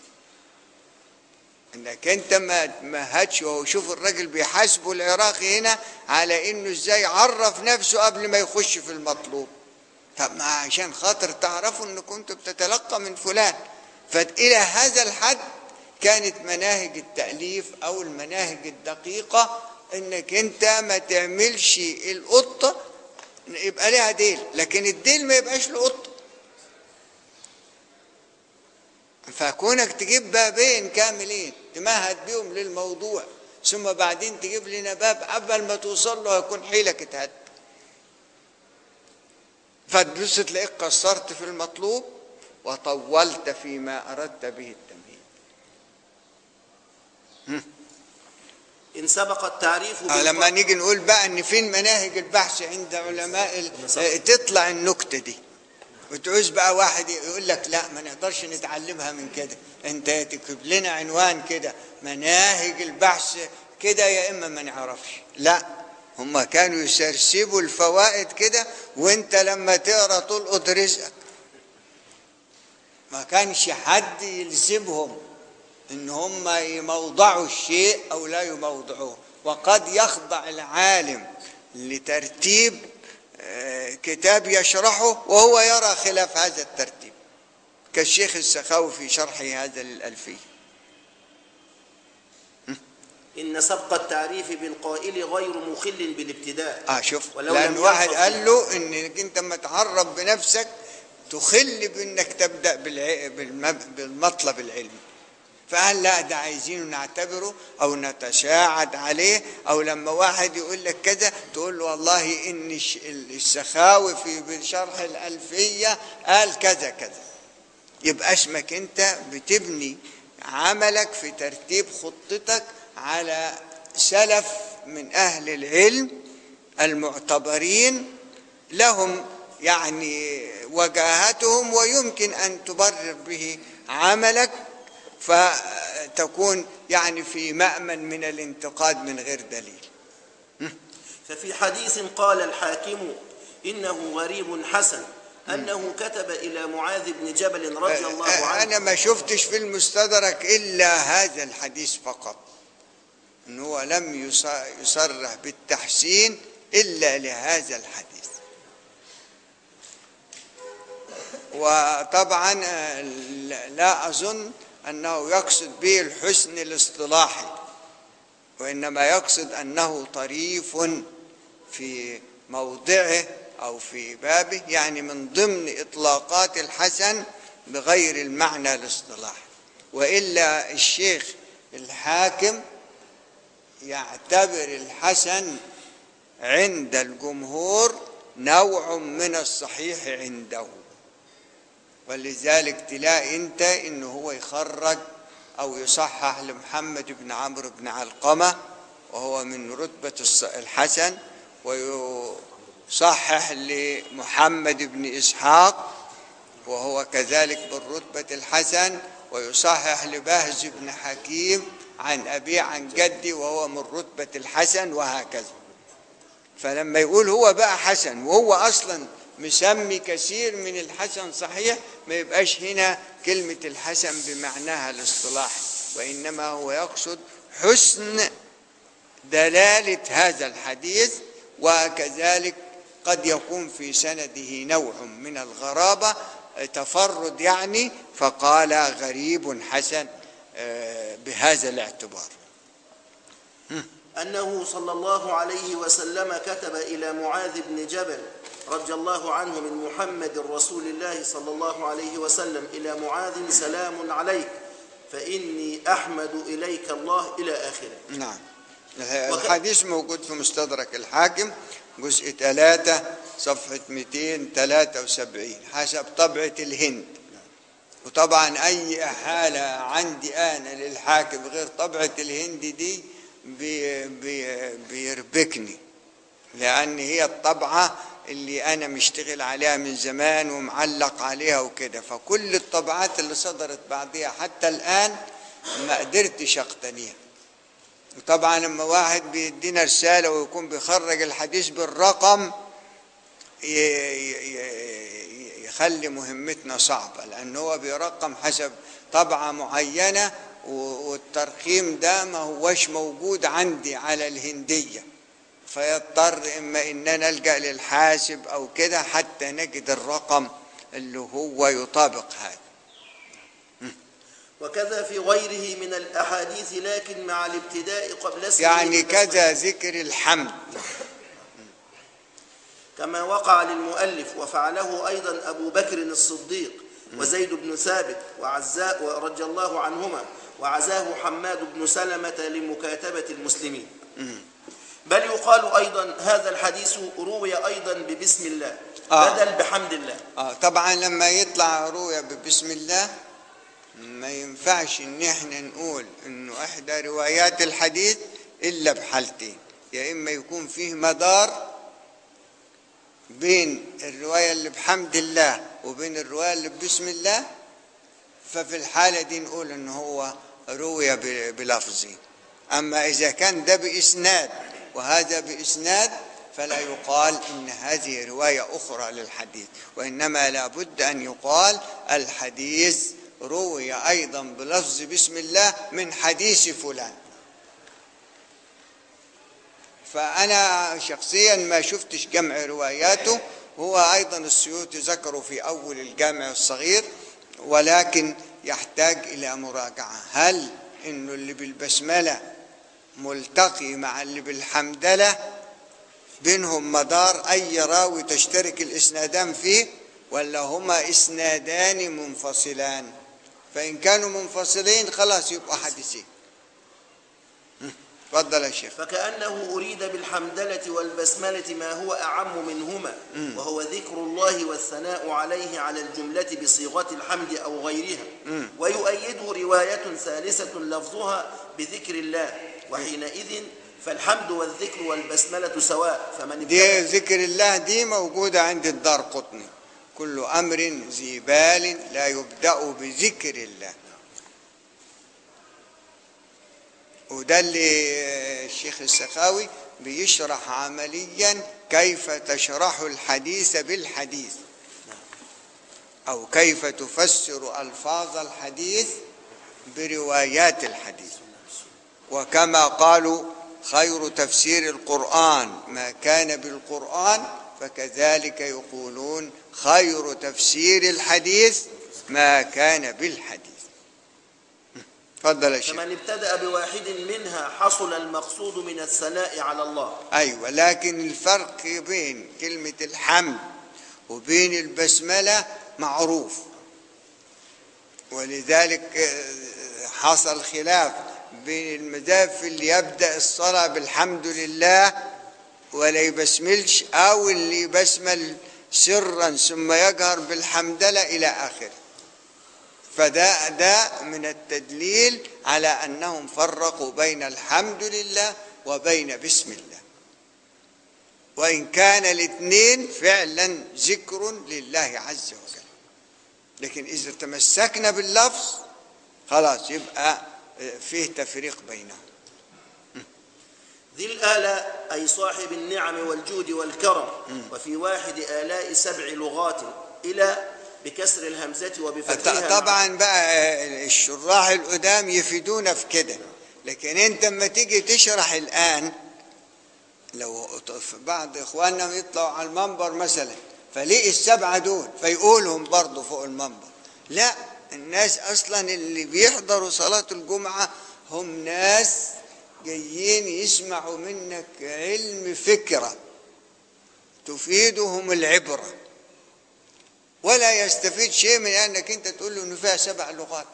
انك انت ما تمهدش وهو شوف الراجل بيحاسبه العراقي هنا على انه ازاي عرف نفسه قبل ما يخش في المطلوب طب ما عشان خاطر تعرفوا ان كنتوا بتتلقى من فلان فإلى هذا الحد كانت مناهج التأليف أو المناهج الدقيقة إنك أنت ما تعملش القطة يبقى لها ديل لكن الديل ما يبقاش له قطة فكونك تجيب بابين كاملين تمهد بيهم للموضوع ثم بعدين تجيب لنا باب قبل ما توصل له يكون حيلك اتهد فتبص تلاقيك قصرت في المطلوب وطولت فيما أردت به التمهيد إن سبق التعريف آه، لما بالقائل نيجي نقول بقى ان فين مناهج البحث عند علماء ال- آه، تطلع النكته دي وتعوز بقى واحد يقول لك لا ما نقدرش نتعلمها من كده انت تكتب لنا عنوان كده مناهج البحث كده يا اما ما نعرفش لا هم كانوا يسرسبوا الفوائد كده وانت لما تقرا تلقط رزقك ما كانش حد يلزمهم ان هم يموضعوا الشيء او لا يموضعوه وقد يخضع العالم لترتيب آه، كتاب يشرحه وهو يرى خلاف هذا الترتيب كالشيخ السخاوي في شرحه هذا للألفية إن سبق التعريف بالقائل غير مخل بالابتداء اه شوف ولو لأن لم واحد يلفظ قال به. له انك انت ما تعرف بنفسك تخل بانك تبدأ بالع... بالم... بالمطلب العلمي فقال لا ده عايزينه نعتبره او نتساعد عليه او لما واحد يقول لك كذا تقول له والله ان الش- السخاوي في شرح الالفيه قال كذا كذا يبقى اسمك انت بتبني عملك في ترتيب خطتك على سلف من اهل العلم المعتبرين لهم يعني وجاهتهم ويمكن ان تبرر به عملك فتكون يعني في مأمن من الانتقاد من غير دليل ففي حديث قال الحاكم إنه غريب حسن أنه كتب إلى معاذ بن جبل رضي الله عنه أنا ما شفتش في المستدرك إلا هذا الحديث فقط إن هو لم يص- يصرح بالتحسين إلا لهذا الحديث وطبعا آه، لا- لا أظن أنه يقصد به الحسن الاصطلاحي وإنما يقصد أنه طريف في موضعه أو في بابه يعني من ضمن إطلاقات الحسن بغير المعنى الاصطلاحي وإلا الشيخ الحاكم يعتبر الحسن عند الجمهور نوع من الصحيح عنده ولذلك تلاقي انت انه هو يخرج او يصحح لمحمد بن عمرو بن علقمه وهو من رتبه الص- الحسن ويصحح لمحمد بن اسحاق وهو كذلك من رتبه الحسن ويصحح لبهز بن حكيم عن ابي عن جدي وهو من رتبه الحسن وهكذا فلما يقول هو بقى حسن وهو اصلا مسمي كثير من الحسن صحيح ما يبقاش هنا كلمة الحسن بمعناها الاصطلاحي وإنما هو يقصد حسن دلالة هذا الحديث وكذلك قد يكون في سنده نوع من الغرابة تفرد يعني فقال غريب حسن آه، بهذا الاعتبار أنه صلى الله عليه وسلم كتب إلى معاذ بن جبل رضي الله عنه من محمد رسول الله صلى الله عليه وسلم إلى معاذ سلام عليك فإني أحمد إليك الله إلى آخره نعم الحديث موجود في مستدرك الحاكم جزء ثلاثة صفحة 273 حسب طبعة الهند وطبعا أي حالة عندي أنا للحاكم غير طبعة الهند دي بي بي بيربكني لأن هي الطبعة اللي أنا مشتغل عليها من زمان ومعلق عليها وكده فكل الطبعات اللي صدرت بعديها حتى الآن ما قدرتش أقتنيها وطبعا لما واحد بيدينا رسالة ويكون بيخرج الحديث بالرقم ي- ي- ي- يخلي مهمتنا صعبة لأن هو بيرقم حسب طبعة معينة و- والترقيم ده ما هوش موجود عندي على الهندية فيضطر إما إننا نلجأ للحاسب أو كده حتى نجد الرقم اللي هو يطابق هذا وكذا في غيره من الأحاديث لكن مع الابتداء قبل اسمه يعني بالبسملة. كذا ذكر الحمد كما وقع للمؤلف وفعله أيضا أبو بكر الصديق وزيد بن ثابت وعزاء رضي الله عنهما وعزاه حماد بن سلمة لمكاتبة المسلمين بل يقال أيضا هذا الحديث روي أيضا ببسم الله آه. بدل بحمد الله آه طبعا لما يطلع رؤيا بسم الله ما ينفعش ان احنا نقول انه احدى روايات الحديث الا بحالتين يا اما يكون فيه مدار بين الروايه اللي بحمد الله وبين الروايه اللي بسم الله ففي الحاله دي نقول ان هو روي ب- بلفظه اما اذا كان ده باسناد وهذا باسناد فلا يقال ان هذه روايه اخرى للحديث وانما لابد ان يقال الحديث روي ايضا بلفظ بسم الله من حديث فلان فأنا شخصيا ما شفتش جمع رواياته هو أيضا السيوطي ذكره في أول الجامع الصغير ولكن يحتاج إلى مراجعة هل إنه اللي بالبسملة ملتقي مع اللي بالحمدلة بينهم مدار أي راوي تشترك الإسنادان فيه ولا هما إسنادان منفصلان فإن كانوا منفصلين خلاص يبقى حديثين هم. اتفضل يا شيخ فكأنه أريد بالحمدلة والبسملة ما هو أعم منهما وهو ذكر الله والثناء عليه على الجملة بصيغة الحمد أو غيرها ويؤيده رواية ثالثة لفظها بذكر الله وحينئذ فالحمد والذكر والبسملة سواء فمن دي ابتدأ ذكر الله دي موجودة عند الدار قطني كل أمر ذي بال لا يبدأ بذكر الله وده اللي الشيخ السخاوي بيشرح عمليا كيف تشرح الحديث بالحديث أو كيف تفسر ألفاظ الحديث بروايات الحديث وكما قالوا خير تفسير القرآن ما كان بالقرآن فكذلك يقولون خير تفسير الحديث ما كان بالحديث تفضل يا شيخ فمن ابتدأ بواحد منها حصل المقصود من الثناء على الله أيوة لكن الفرق بين كلمة الحمد وبين البسملة معروف ولذلك آه، حصل خلاف بين المذاهب في اللي يبدأ الصلاة بالحمد لله ولا يبسملش أو اللي يبسمل سرا ثم يجهر بالحمدلة إلى آخره فده ده من التدليل على أنهم فرقوا بين الحمد لله وبين بسم الله وإن كان الاثنين فعلا ذكر لله عز وجل لكن إذا تمسكنا باللفظ خلاص يبقى فيه تفريق بينهم ذي الآلاء أي صاحب النعم والجود والكرم وفي واحد آلاء سبع لغات إلى بكسر الهمزة وبفتحها طبعا بقى الشراح القدام يفيدونا في كده لكن انت لما تيجي تشرح الآن لو بعض اخواننا يطلعوا على المنبر مثلا فلقي السبعه دول فيقولهم برضه فوق المنبر لا الناس اصلا اللي بيحضروا صلاه الجمعه هم ناس جايين يسمعوا منك علم فكره تفيدهم العبره ولا يستفيد شيء من انك انت تقول له انه فيها سبع لغات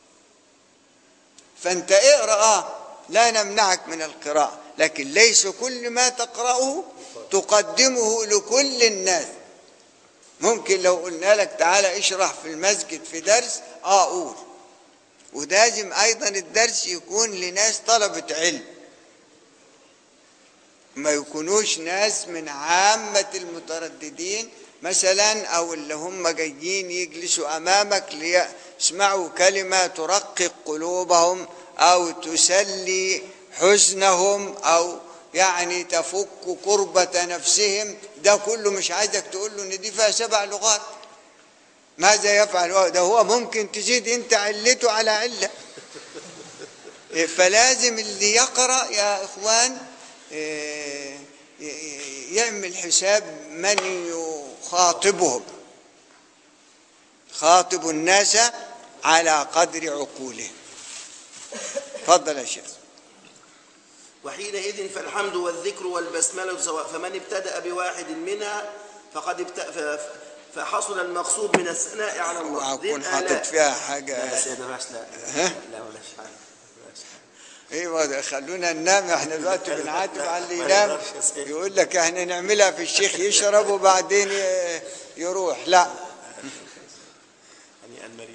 فانت اقرا اه لا نمنعك من القراءه لكن ليس كل ما تقرأه تقدمه لكل الناس ممكن لو قلنا لك تعالى اشرح في المسجد في درس اه قول ولازم ايضا الدرس يكون لناس طلبة علم ما يكونوش ناس من عامة المترددين مثلا او اللي هم جايين يجلسوا امامك ليسمعوا كلمة ترقق قلوبهم او تسلي حزنهم او يعني تفك كربة نفسهم ده كله مش عايزك تقول له ان دي فيها سبع لغات ماذا يفعل ده هو ممكن تزيد انت علته على عله فلازم اللي يقرا يا اخوان يعمل حساب من يخاطبهم خاطب الناس على قدر عقولهم تفضل يا شيخ وحينئذ فالحمد والذكر والبسملة سواء فمن ابتدأ بواحد منها فقد ابتدأ فحصل المقصود من الثناء على الله ذي اكون حاطط الآلاء فيها حاجه لا يا سيدنا بلاش لا ها؟ لا بلاش حاجة بلاش حاجة. ايوه ده خلونا ننام احنا دلوقتي بنعاتب على اللي ما ينام يقدرش يا سيدي. يقول لك احنا نعملها في الشيخ يشرب وبعدين ي- يروح لا هنيئا مريض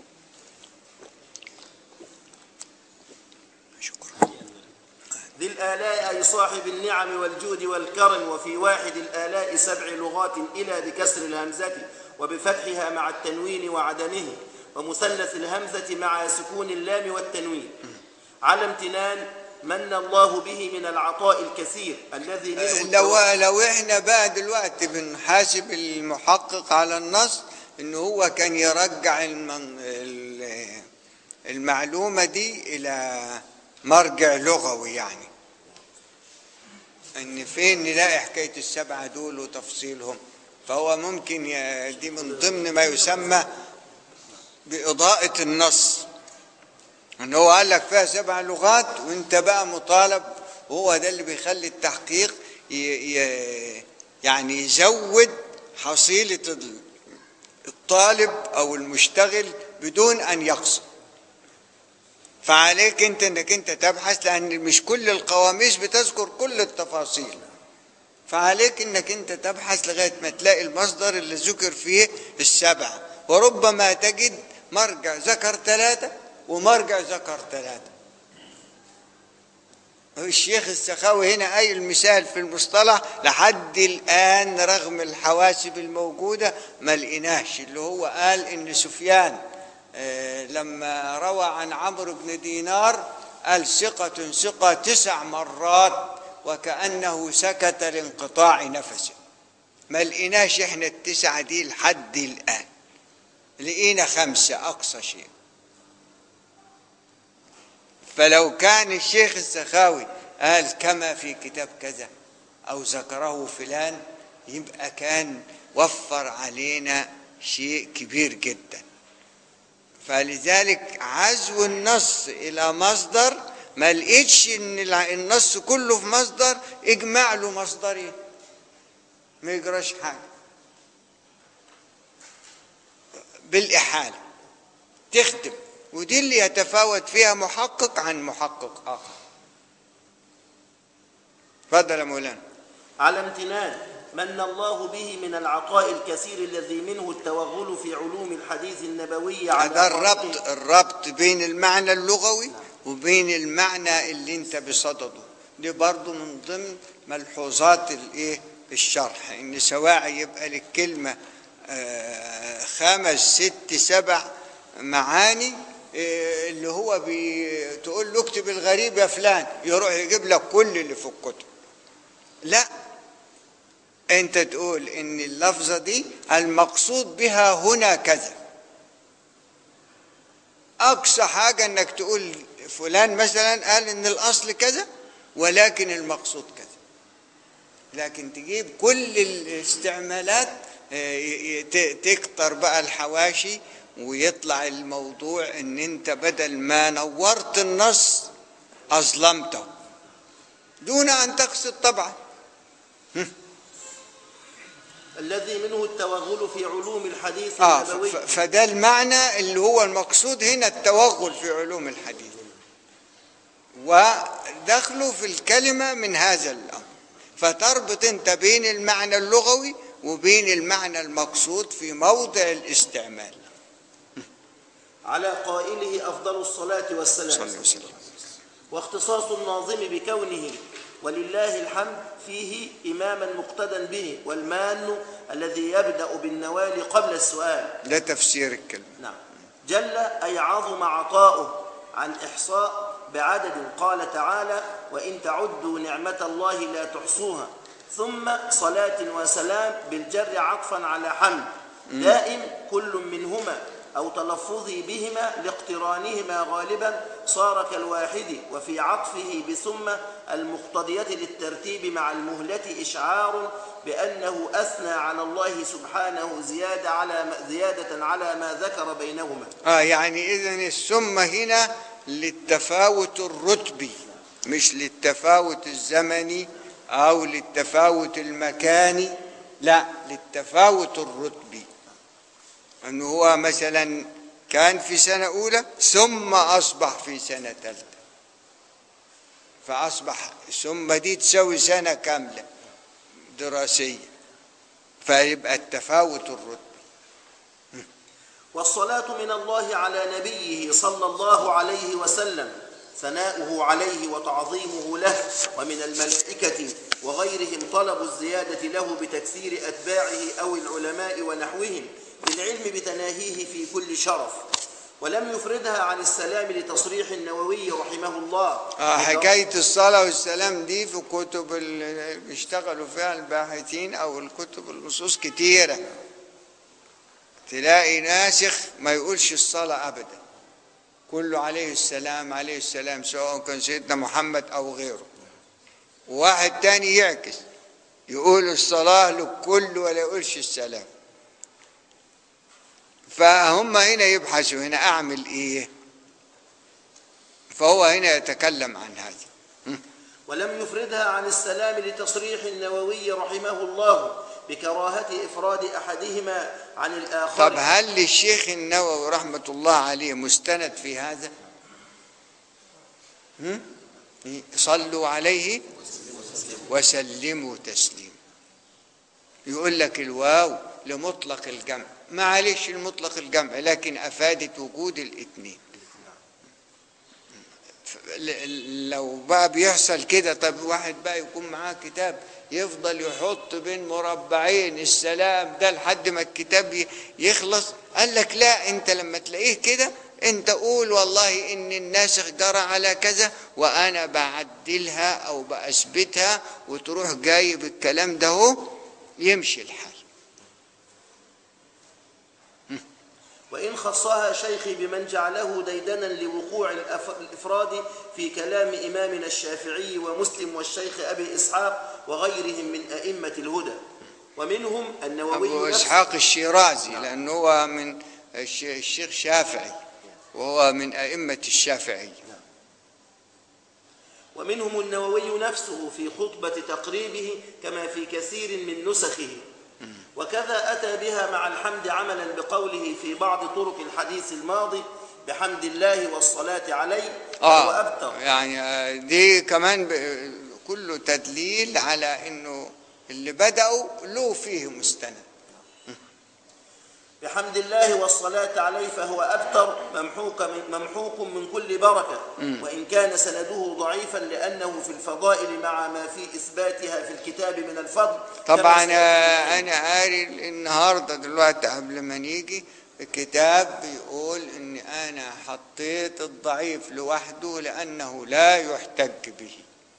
شكرا ذي الآلاء أي صاحب النعم والجود والكرم وفي واحد الآلاء سبع لغات إلى بكسر الهمزة وبفتحها مع التنوين وعدمه ومثلث الهمزة مع سكون اللام والتنوين على امتنان من الله به من العطاء الكثير الذي منه لو لو احنا بقى دلوقتي بنحاسب المحقق على النص ان هو كان يرجع المن... ال- المعلومه دي الى مرجع لغوي يعني ان فين نلاقي حكايه السبعه دول وتفصيلهم فهو ممكن ي- دي من ضمن ما يسمى باضاءه النص ان هو قال لك فيها سبع لغات وانت بقى مطالب وهو ده اللي بيخلي التحقيق ي... ي... يعني يزود حصيلة ال- الطالب او المشتغل بدون أن يقصد فعليك انت انك انت تبحث لان مش كل القواميس بتذكر كل التفاصيل فعليك انك انت تبحث لغايه ما تلاقي المصدر اللي ذكر فيه السبعه وربما تجد مرجع ذكر ثلاثه ومرجع ذكر ثلاثه الشيخ السخاوي هنا قايل مثال في المصطلح لحد الآن رغم الحواسب الموجودة ما لقيناش اللي هو قال إن سفيان آه، لما روى عن عمرو بن دينار قال ثقة ثقة تسع مرات وكأنه سكت لانقطاع نفسه ما لقيناش احنا التسعة دي لحد الآن لقينا خمسة أقصى شيء فلو كان الشيخ السخاوي قال كما في كتاب كذا أو ذكره فلان يبقى كان وفر علينا شيء كبير جدا فلذلك عزو النص إلى مصدر ما لقيتش إن الع- النص كله في مصدر اجمع له مصدرين ما يجراش حاجة بالإحالة تختم ودي اللي يتفاوت فيها محقق عن محقق آخر تفضل يا مولانا على امتنان من الله به من العطاء الكثير الذي منه التوغل في علوم الحديث النبوي على هذا قائله- الربط الربط بين المعنى اللغوي وبين المعنى اللي انت بصدده دي برضو من ضمن ملحوظات الايه الشرح ان سواعي يبقى للكلمه آه، خمس ست سبع معاني آه، اللي هو بي تقول له اكتب الغريب يا فلان يروح يجيب لك كل اللي في الكتب لا انت تقول ان اللفظه دي المقصود بها هنا كذا اقصى حاجه انك تقول فلان مثلا قال ان الاصل كذا ولكن المقصود كذا لكن تجيب كل الاستعمالات آه، ي- ي- ت- تكتر بقى الحواشي ويطلع الموضوع ان انت بدل ما نورت النص اظلمته دون ان تقصد طبعا الذي منه التوغل في علوم الحديث آه النبوي ف- فده المعنى اللي هو المقصود هنا التوغل في علوم الحديث ودخلوا في الكلمة من هذا الأمر فتربط أنت بين المعنى اللغوي وبين المعنى المقصود في موضع الاستعمال على قائله أفضل الصلاة والسلام صلى الله عليه وسلم واختصاص الناظم بكونه ولله الحمد فيه إماما مقتدا به والمان الذي يبدأ بالنوال قبل السؤال ده تفسير الكلمة نعم جل أي عظم عطاؤه عن إحصاء بعدد قال تعالى وإن تعدوا نعمة الله لا تحصوها ثم صلاة وسلام بالجر عطفا على حمد دائم كل منهما أو تلفظي بهما لاقترانهما غالبا صار كالواحد وفي عطفه بثم المقتضية للترتيب مع المهلة إشعار بأنه أثنى على الله سبحانه زيادة على ما زيادة على ما ذكر بينهما آه يعني إذن السمة هنا للتفاوت الرتبي مش للتفاوت الزمني أو للتفاوت المكاني لا للتفاوت الرتبي أنه هو مثلا كان في سنة أولى ثم أصبح في سنة ثالثة فأصبح ثم دي تساوي سنة كاملة دراسية فيبقى التفاوت الرتبي والصلاة من الله على نبيه صلى الله عليه وسلم ثناؤه عليه وتعظيمه له ومن الملائكة وغيرهم طلب الزيادة له بتكثير أتباعه أو العلماء ونحوهم بالعلم بتناهيه في كل شرف ولم يفردها عن السلام لتصريح النووي رحمه الله آه حكاية الصلاة والسلام دي في كتب اللي بيشتغلوا فيها الباحثين أو الكتب النصوص كتيرة تلاقي ناسخ ما يقولش الصلاة أبدا كله عليه السلام عليه السلام سواء كان سيدنا محمد أو غيره وواحد تاني يعكس يقول الصلاة للكل ولا يقولش السلام فهم هنا يبحثوا هنا أعمل إيه فهو هنا يتكلم عن هذا ولم يفردها عن السلام لتصريح النووي رحمه الله بكراهة إفراد أحدهما عن الآخر طب هل للشيخ النووي رحمة الله عليه مستند في هذا هم؟ صلوا عليه وسلموا تسليما يقول لك الواو لمطلق الجمع معلش المطلق الجمع لكن أفادت وجود الاثنين ل- لو بقى بيحصل كده طب واحد بقى يكون معاه كتاب يفضل يحط بين مربعين السلام ده لحد ما الكتاب ي- يخلص قال لك لا انت لما تلاقيه كده انت قول والله ان الناسخ جرى على كذا وانا بعدلها او باثبتها وتروح جايب الكلام ده هو يمشي الحال وإن خصها شيخي بمن جعله ديدنا لوقوع الأف- الإفراد في كلام إمامنا الشافعي ومسلم والشيخ أبي إسحاق وغيرهم من أئمة الهدى ومنهم النووي أبو نفسه إسحاق الشيرازي لأنه هو من الش- الشيخ شافعي وهو من أئمة الشافعية ومنهم النووي نفسه في خطبة تقريبه كما في كثير من نسخه وكذا أتى بها مع الحمد عملا بقوله في بعض طرق الحديث الماضي بحمد الله والصلاة عليه وهو آه أبتر يعني آه، دي كمان ب- كله تدليل على إنه اللي بدأوا له فيه مستند بحمد الله والصلاة عليه فهو أبتر ممحوق من, ممحوق من كل بركة وإن كان سنده ضعيفا لأنه في الفضائل مع ما في إثباتها في الكتاب من الفضل كما طبعا سيأتي آه، أنا قاري النهاردة دلوقتي قبل ما نيجي الكتاب بيقول إن أنا حطيت الضعيف لوحده لأنه لا يحتج به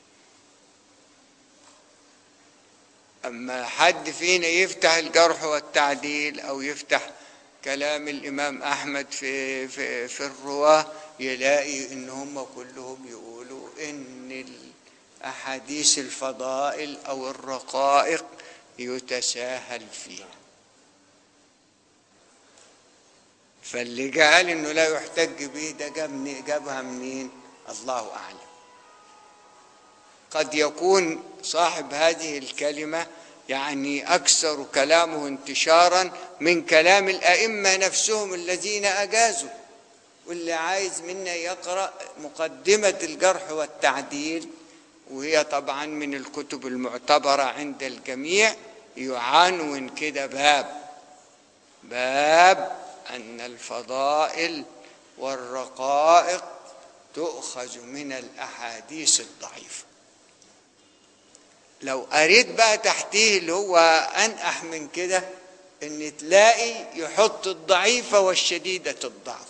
أما حد فينا يفتح الجرح والتعديل أو يفتح كلام الإمام أحمد في في في الرواة يلاقي إن هم كلهم يقولوا إن الأحاديث الفضائل أو الرقائق يتساهل فيها فاللي قال إنه لا يحتج به ده جاب منين- جابها منين؟ الله أعلم قد يكون صاحب هذه الكلمة يعني أكثر كلامه انتشارا من كلام الأئمة نفسهم الذين أجازوا واللي عايز منا يقرأ مقدمة الجرح والتعديل وهي طبعا من الكتب المعتبرة عند الجميع يعنون كده باب باب أن الفضائل والرقائق تؤخذ من الأحاديث الضعيفة لو قريت بقى تحتيه اللي هو أنقح من كده إن تلاقي يحط الضعيفة والشديدة الضعف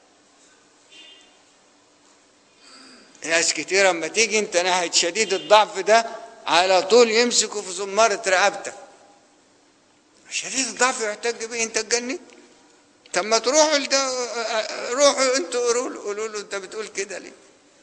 ناس كتير اما تيجي انت ناحية شديد الضعف ده على طول يمسكوا في زمارة رقبتك شديد الضعف يحتج به انت اتجننت طب ما تروحوا لده روحوا انتوا قولوا له قولوا له انت بتقول كده ليه؟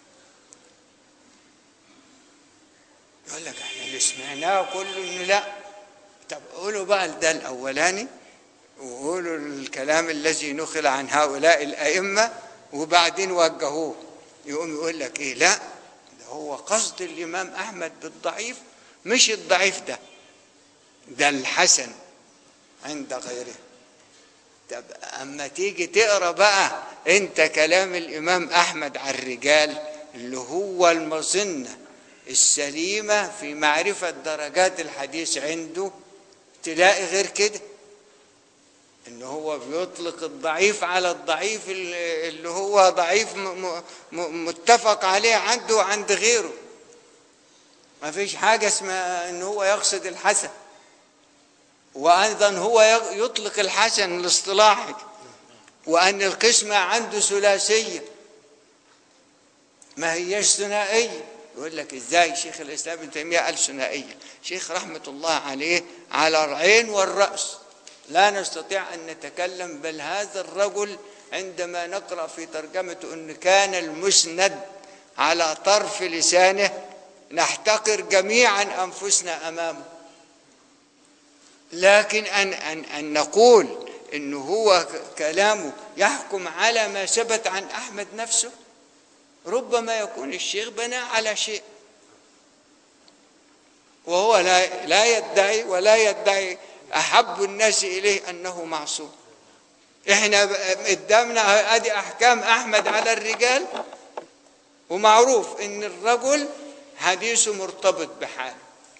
يقول لك احنا اللي سمعناه كله انه لا طب قولوا بقى ده الاولاني وقولوا الكلام الذي نقل عن هؤلاء الائمه وبعدين وجهوه يقوم يقول لك ايه لا ده هو قصد الامام احمد بالضعيف مش الضعيف ده ده الحسن عند غيره طب اما تيجي تقرا بقى انت كلام الامام احمد على الرجال اللي هو المظنه السليمه في معرفه درجات الحديث عنده تلاقي غير كده ان هو بيطلق الضعيف على الضعيف اللي اللي هو ضعيف م- م- م- متفق عليه عنده وعند غيره ما فيش حاجه اسمها ان هو يقصد الحسن وايضا هو ي- يطلق الحسن الاصطلاحي وان القسمه عنده ثلاثيه ما هيش ثنائيه يقول لك ازاي شيخ الاسلام ابن تيميه قال ثنائيه شيخ رحمه الله عليه على العين والراس لا نستطيع ان نتكلم بل هذا الرجل عندما نقرا في ترجمته ان كان المسند على طرف لسانه نحتقر جميعا انفسنا امامه لكن ان ان ان نقول انه هو كلامه يحكم على ما ثبت عن احمد نفسه ربما يكون الشيخ بنى على شيء وهو لا لا يدعي ولا يدعي احب الناس اليه انه معصوم احنا قدامنا ادي احكام احمد على الرجال ومعروف ان الرجل حديثه مرتبط بحاله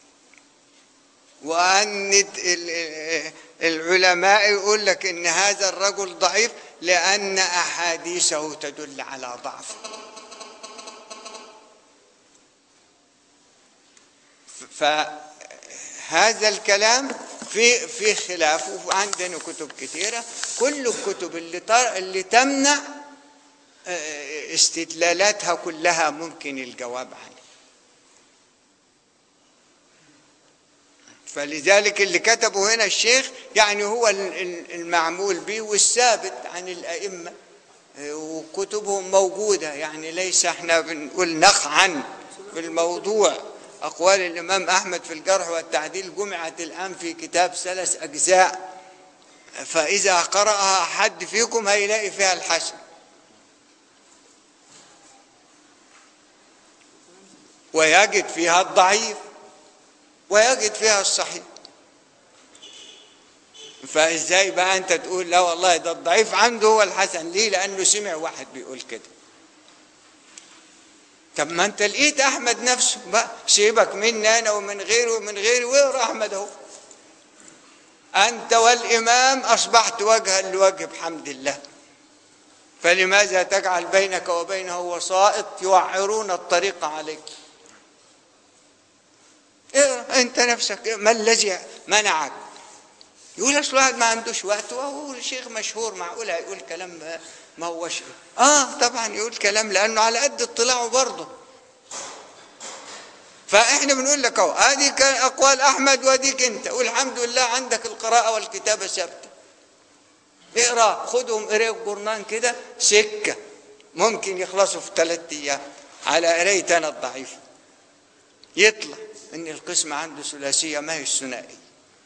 وان ال- ال- العلماء يقول لك ان هذا الرجل ضعيف لان احاديثه تدل على ضعفه فهذا الكلام في في خلاف وعندنا كتب كثيره كل الكتب اللي تر- اللي تمنع آه، استدلالاتها كلها ممكن الجواب عنها فلذلك اللي كتبه هنا الشيخ يعني هو ال- ال- المعمول به والثابت عن الأئمة آه، وكتبهم موجودة يعني ليس احنا بنقول نخ عن بالموضوع أقوال الإمام أحمد في الجرح والتعديل جمعت الآن في كتاب ثلاث أجزاء فإذا قرأها حد فيكم هيلاقي فيها الحسن ويجد فيها الضعيف ويجد فيها الصحيح فازاي بقى انت تقول لا والله ده الضعيف عنده هو الحسن ليه لانه سمع واحد بيقول كده طب ما انت لقيت احمد نفسه بقى سيبك مني انا ومن غيره ومن غيري واقرا احمد اهو انت والامام اصبحت وجها لوجه بحمد الله فلماذا تجعل بينك وبينه وسائط يوعرون الطريق عليك اقرا انت نفسك ما الذي منعك يقول اصل واحد ما عندوش وقت وهو شيخ مشهور معقول هيقول كلام ما- ما هوش اه طبعا يقول كلام لانه على قد اطلاعه برضه فاحنا بنقول لك اهو ادي كان اقوال احمد واديك انت والحمد لله عندك القراءه والكتابه ثابته اقرا خدهم قرايه جورنان كده سكه ممكن يخلصوا في ثلاث ايام على قرايه انا الضعيفه يطلع ان القسم عنده ثلاثيه ما هي الثنائيه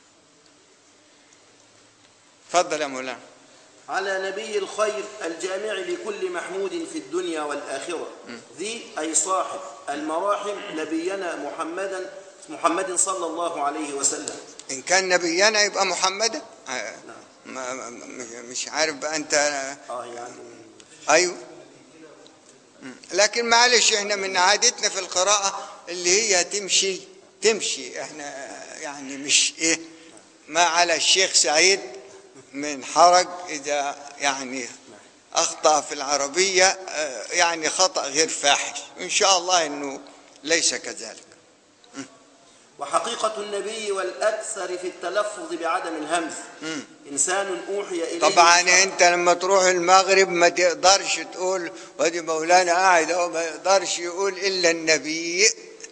اتفضل يا مولانا على نبي الخير الجامع لكل محمود في الدنيا والآخرة ذي أي صاحب المراحم نبينا محمدا محمد صلى الله عليه وسلم ان كان نبينا يبقى محمدا آه، ما ما- مش- مش عارف بقى انت آه يعني ايوه مم. لكن معلش احنا من عادتنا في القراءة اللي هي تمشي تمشي احنا يعني مش ايه ما على الشيخ سعيد من حرج اذا يعني اخطأ في العربية آه، يعني خطأ غير فاحش ان شاء الله انه ليس كذلك وحقيقة النبي والأكثر في التلفظ بعدم الهمز إنسان أوحي إليه طبعا بالشرع. انت لما تروح المغرب ما تقدرش تقول وادي مولانا قاعد اهو ما يقدرش يقول الا النبي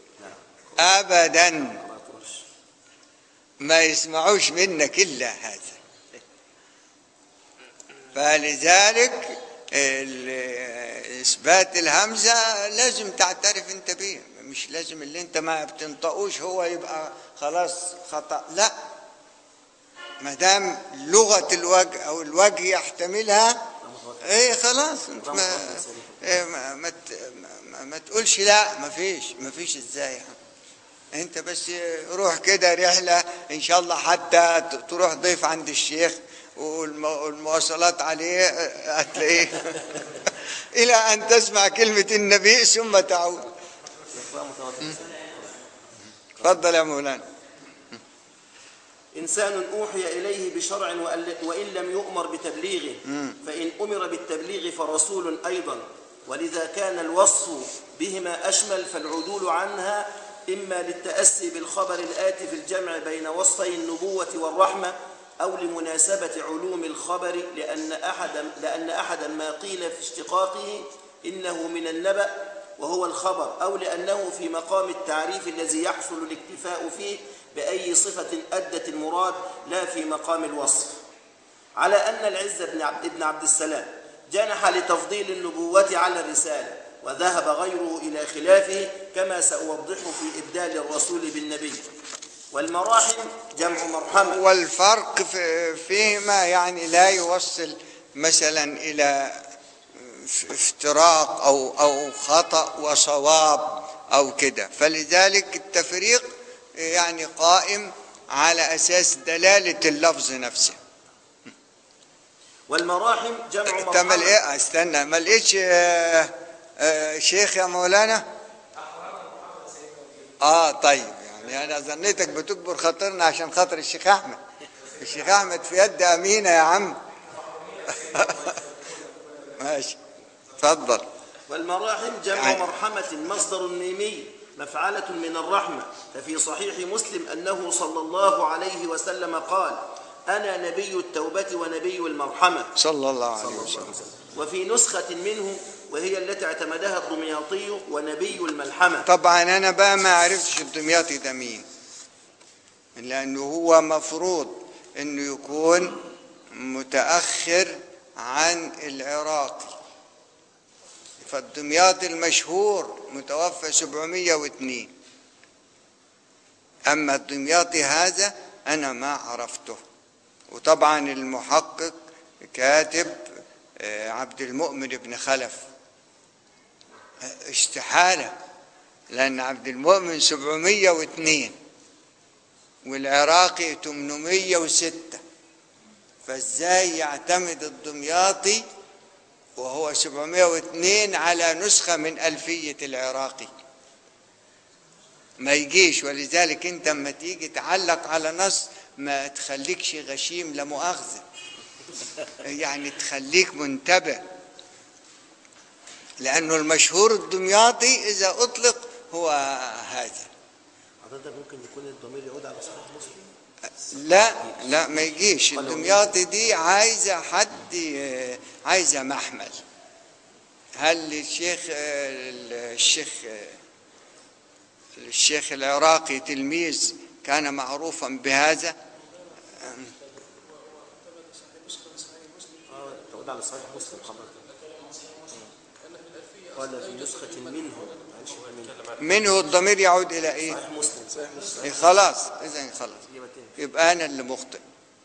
ابدا ما يسمعوش منك الا هذا فلذلك ال- اثبات الهمزه لازم تعترف انت به مش لازم اللي انت ما بتنطقوش هو يبقى خلاص خطا لا ما دام لغه الوجه او الوجه يحتملها ايه خلاص انت ما إيه ما, ما, ت- ما, ما تقولش لا ما فيش ما فيش ازاي انت بس روح كده رحله ان شاء الله حتى ت- تروح ضيف عند الشيخ والم- والمواصلات عليه هتلاقيه الى ان تسمع كلمه النبي ثم تعود تفضل يا مولانا إنسان أوحي إليه بشرع وأل- وإن لم يؤمر بتبليغه فإن أمر بالتبليغ فرسول أيضا ولذا كان الوصف بهما أشمل فالعدول عنها إما للتأسي بالخبر الآتي في الجمع بين وصفي النبوة والرحمة أو لمناسبة علوم الخبر لأن أحدا لأن أحدا ما قيل في اشتقاقه إنه من النبأ وهو الخبر أو لأنه في مقام التعريف الذي يحصل الاكتفاء فيه بأي صفة أدت المراد لا في مقام الوصف على أن العز بن عبد, ابن عبد السلام جنح لتفضيل النبوة على الرسالة وذهب غيره إلى خلافه كما سأوضح في إبدال الرسول بالنبي والمراحم جمع مرحمة والفرق في- فيهما يعني لا يوصل مثلا الى افتراق او او خطا وصواب او كده فلذلك التفريق يعني قائم على أساس دلالة اللفظ نفسه والمراحم جمع انت ما مرحمة لقيت استنى ما لقيتش آه، آه، شيخ يا مولانا اه طيب يعني انا ظنيتك بتكبر خاطرنا عشان خاطر الشيخ احمد الشيخ احمد في يد امينه يا عم ماشي اتفضل والمراحم جمع يعني- مرحمة مصدر ميمي مفعلة من الرحمة ففي صحيح مسلم أنه صلى الله عليه وسلم قال أنا نبي التوبة ونبي المرحمة صلى الله عليه صلى الله عليه وسلم وسلم وفي نسخة منه وهي التي اعتمدها الدمياطي ونبي الملحمة طبعا انا بقى ما عرفتش الدمياطي ده مين لانه هو مفروض انه يكون متاخر عن العراقي فالدمياطي المشهور متوفى 702 اما الدمياطي هذا انا ما عرفته وطبعا المحقق كاتب آه، عبد المؤمن بن خلف استحالة لأن عبد المؤمن 702 والعراقي 806 فازاي يعتمد الدمياطي وهو 702 على نسخة من ألفية العراقي ما يجيش ولذلك انت اما تيجي تعلق على نص ما تخليكش غشيم لا مؤاخذة يعني تخليك منتبه لأنه المشهور الدمياطي إذا أطلق هو هذا حضرتك ممكن يكون الضمير يعود على صحيح مسلم لا لا ما يجيش الدمياطي دي عايزة حد آه، عايزة محمل هل الشيخ آه، الشيخ آه، الشيخ العراقي تلميذ كان معروفا بهذا اه تعود على صحيح مسلم حضرتك قال في نسخة منه معلش منه منه الضمير يعود إلى إيه صحيح مسلم صحيح مسلم إيه خلاص إذا خلاص يبقى تاني. يبقى أنا اللي مخطئ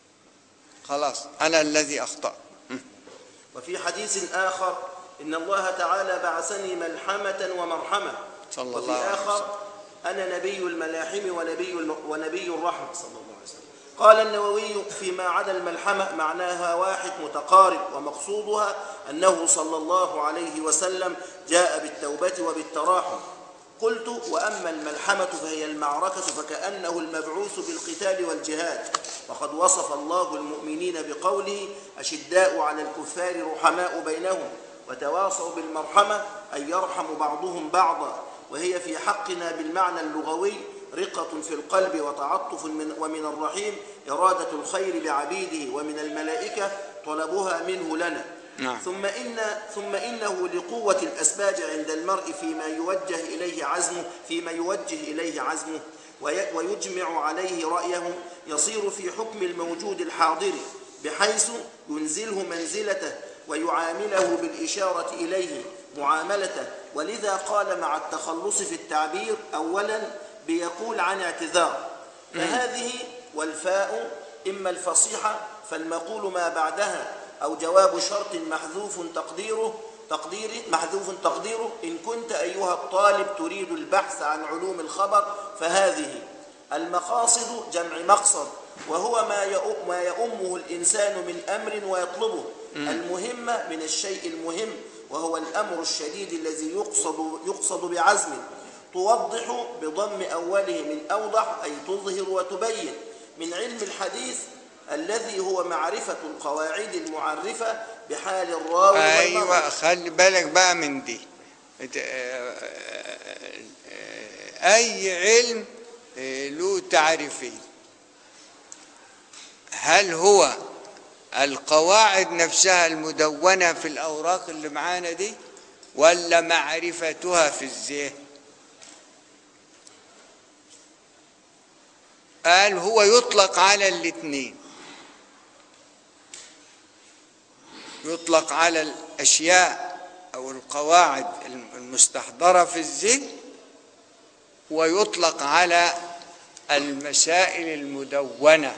خلاص أنا الذي أخطأت وفي حديث آخر إن الله تعالى بعثني ملحمة ومرحمة صلى وفي الله عليه آخر أنا نبي الملاحم ونبي الم... ونبي الرحمة صلى الله عليه وسلم قال النووي فيما عدا الملحمة معناها واحد متقارب ومقصودها أنه صلى الله عليه وسلم جاء بالتوبة وبالتراحم قلت وأما الملحمة فهي المعركة فكأنه المبعوث بالقتال والجهاد وقد وصف الله المؤمنين بقوله أشداء على الكفار رحماء بينهم وتواصوا بالمرحمة أن يرحم بعضهم بعضا وهي في حقنا بالمعنى اللغوي رقة في القلب وتعطف من ومن الرحيم إرادة الخير لعبيده ومن الملائكة طلبها منه لنا نعم. ثم إن ثم إنه لقوة الأسباب عند المرء فيما يوجه إليه عزمه فيما يوجه إليه عزمه وي- ويجمع عليه رأيه يصير في حكم الموجود الحاضر بحيث ينزله منزلته ويعامله بالإشارة إليه معاملته ولذا قال مع التخلص في التعبير أولا بيقول عن اعتذار فهذه والفاء إما الفصيحة فالمقول ما بعدها أو جواب شرط محذوف تقديره تقدير محذوف تقديره إن كنت أيها الطالب تريد البحث عن علوم الخبر فهذه المقاصد جمع مقصد وهو ما يؤم ما يؤمه الإنسان من أمر ويطلبه المهمة من الشيء المهم وهو الأمر الشديد الذي يقصد يقصد بعزم توضح بضم أوله من أوضح أي تظهر وتبين من علم الحديث الذي هو معرفة القواعد المعرفة بحال الراوي والمروي. ايوه خلي بالك بقى من دي إت- آه، آه، آه، اي علم آه، له تعريفين هل هو القواعد نفسها المدونة في الأوراق اللي معانا دي ولا معرفتها في الذهن قال هو يطلق على الاثنين يطلق على الأشياء أو القواعد المستحضرة في الذهن ويطلق على المسائل المدونة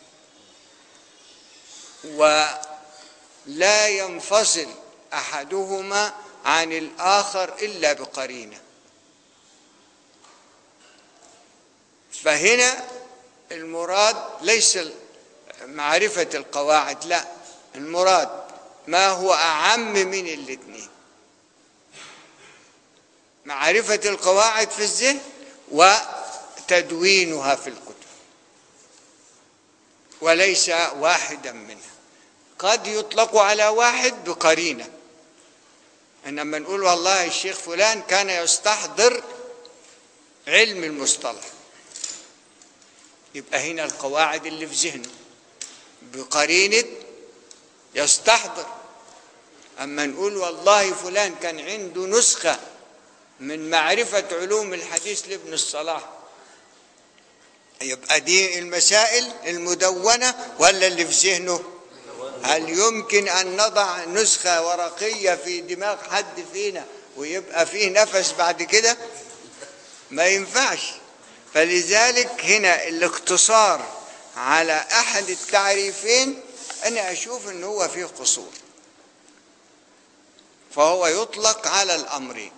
ولا ينفصل أحدهما عن الآخر إلا بقرينة فهنا المراد ليس معرفة القواعد لا المراد ما هو أعم من الاثنين معرفة القواعد في الذهن وتدوينها في الكتب وليس واحدا منها قد يطلق على واحد بقرينة إنما نقول والله الشيخ فلان كان يستحضر علم المصطلح يبقى هنا القواعد اللي في ذهنه بقرينة يستحضر أما نقول والله فلان كان عنده نسخة من معرفة علوم الحديث لابن الصلاح يبقى دي المسائل المدونة ولا اللي في ذهنه هل يمكن أن نضع نسخة ورقية في دماغ حد فينا ويبقى فيه نفس بعد كده ما ينفعش فلذلك هنا الاقتصار على أحد التعريفين أنا أشوف أنه هو فيه قصور فهو يطلق على الأمرين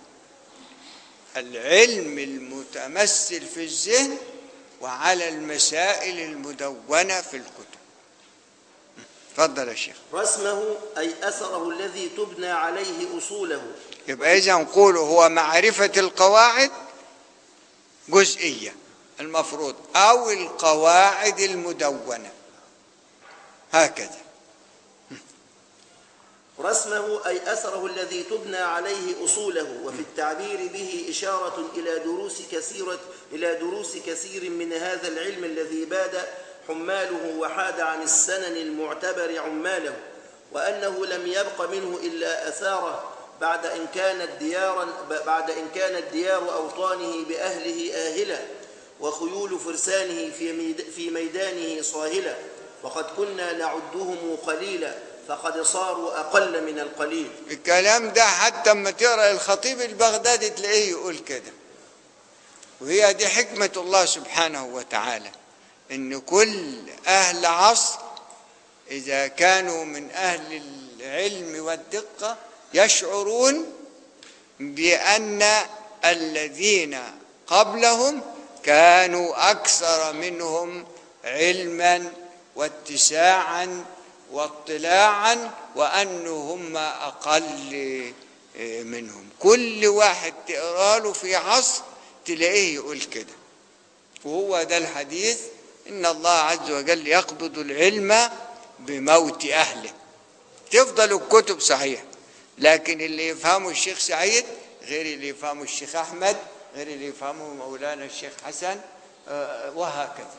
العلم المتمثل في الذهن وعلى المسائل المدونة في الكتب تفضل يا شيخ رسمه أي أثره الذي تبنى عليه أصوله يبقى إذا نقول هو معرفة القواعد جزئية المفروض أو القواعد المدونة هكذا رسمه أي أثره الذي تبنى عليه أصوله وفي التعبير به إشارة إلى دروس كثيرة إلى دروس كثير من هذا العلم الذي باد حماله وحاد عن السنن المعتبر عماله وأنه لم يبق منه إلا أثاره بعد إن كانت ديارا بعد إن كانت ديار أوطانه بأهله آهلة وخيول فرسانه في ميد- في ميدانه صاهلة وقد كنا نعدهم قليلا فقد صاروا أقل من القليل الكلام ده حتى اما تقرا الخطيب البغدادي تلاقيه يقول كده وهي دي حكمة الله سبحانه وتعالى ان كل اهل عصر اذا كانوا من اهل العلم والدقة يشعرون بان الذين قبلهم كانوا اكثر منهم علما واتساعا واطلاعا وأنهم أقل منهم كل واحد تقرأ له في عصر تلاقيه يقول كده وهو ده الحديث إن الله عز وجل يقبض العلم بموت أهله تفضل الكتب صحيح لكن اللي يفهمه الشيخ سعيد غير اللي يفهمه الشيخ أحمد غير اللي يفهمه مولانا الشيخ حسن آه، وهكذا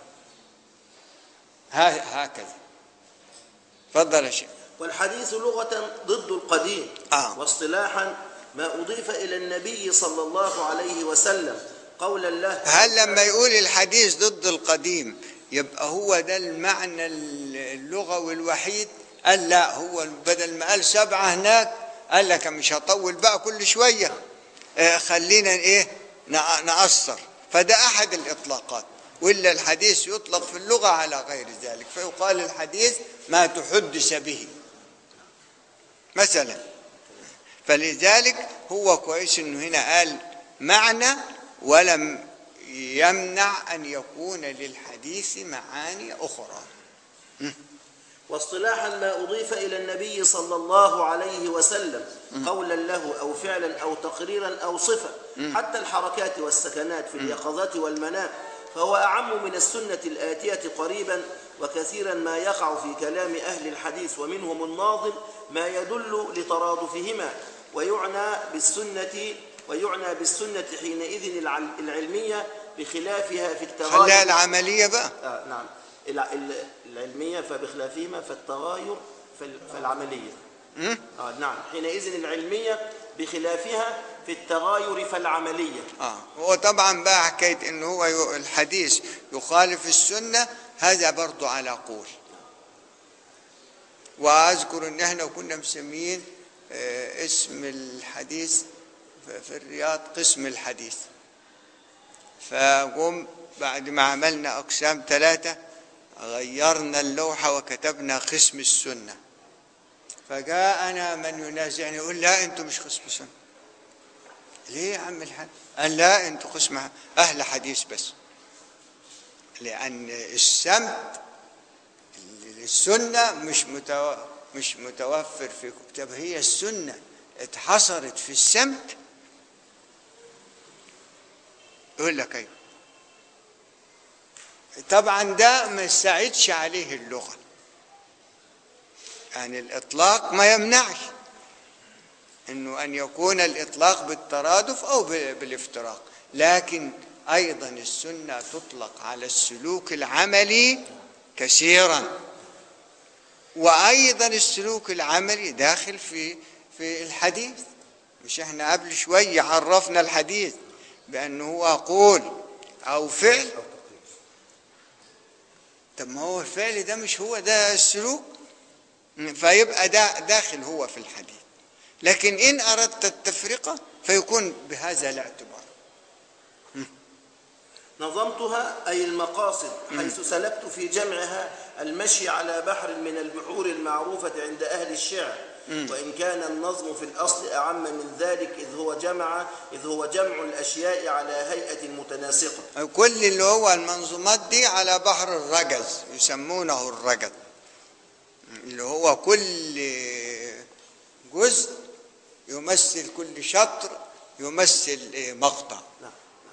ها- هكذا تفضل يا شيخ والحديث لغة ضد القديم آه. واصطلاحا ما أضيف إلى النبي صلى الله عليه وسلم قولا له هل لما يقول الحديث ضد القديم يبقى هو ده المعنى اللغوي الوحيد قال لا هو بدل ما قال سبعة هناك قال لك مش هطول بقى كل شوية آه، خلينا ايه نع- نقصر فده احد الاطلاقات والا الحديث يطلق في اللغة على غير ذلك فيقال الحديث ما تحدث به مثلا فلذلك هو كويس انه هنا قال معنى ولم يمنع ان يكون للحديث معاني اخرى واصطلاحا ما أضيف إلى النبي صلى الله عليه وسلم قولا له أو فعلا أو تقريرا أو صفة حتى الحركات والسكنات في اليقظات والمنام فهو أعم من السنة الآتية قريبا وكثيرا ما يقع في كلام أهل الحديث ومنهم الناظم ما يدل لترادفهما ويعنى بالسنة ويعنى بالسنة حينئذ العل- العلمية بخلافها في خليها التغاير العملية بقى آه نعم الع- ال- العلمية فبخلافهما فالتغاير فال- فالعملية م? آه نعم حينئذ العلمية بخلافها في التغاير فالعملية اه هو طبعا بقى حكايه ان هو ي- الحديث يخالف السنه هذا برضو على قول واذكر ان احنا كنا مسميين آه، اسم الحديث في- في الرياض قسم الحديث فقم بعد ما عملنا اقسام ثلاثه غيرنا اللوحه وكتبنا قسم السنه فجاءنا من ينازعني يقول لا انتم مش قسم سنه ليه يا عم الحاج؟ قال لا انتوا قسم اهل حديث بس لأن السمت السنة مش متو... مش متوفر في طب هي السنة اتحصرت في السمت يقول لك ايوه طبعا ده ما يساعدش عليه اللغة يعني الإطلاق ما يمنعش انه ان يكون الاطلاق بالترادف او ب- بالافتراق لكن ايضا السنه تطلق على السلوك العملي كثيرا وايضا السلوك العملي داخل في في الحديث مش احنا قبل شويه عرفنا الحديث بانه هو قول او فعل طب ما هو الفعل ده مش هو ده السلوك فيبقى ده داخل هو في الحديث لكن إن أردت التفرقة فيكون بهذا الاعتبار نظمتها أي المقاصد حيث سلكت في جمعها المشي على بحر من البحور المعروفة عند أهل الشعر وإن كان النظم في الأصل أعم من ذلك إذ هو جمع إذ هو جمع الأشياء على هيئة متناسقة كل اللي هو المنظومات دي على بحر الرجز يسمونه الرجز اللي هو كل جزء يمثل كل شطر يمثل مقطع نعم.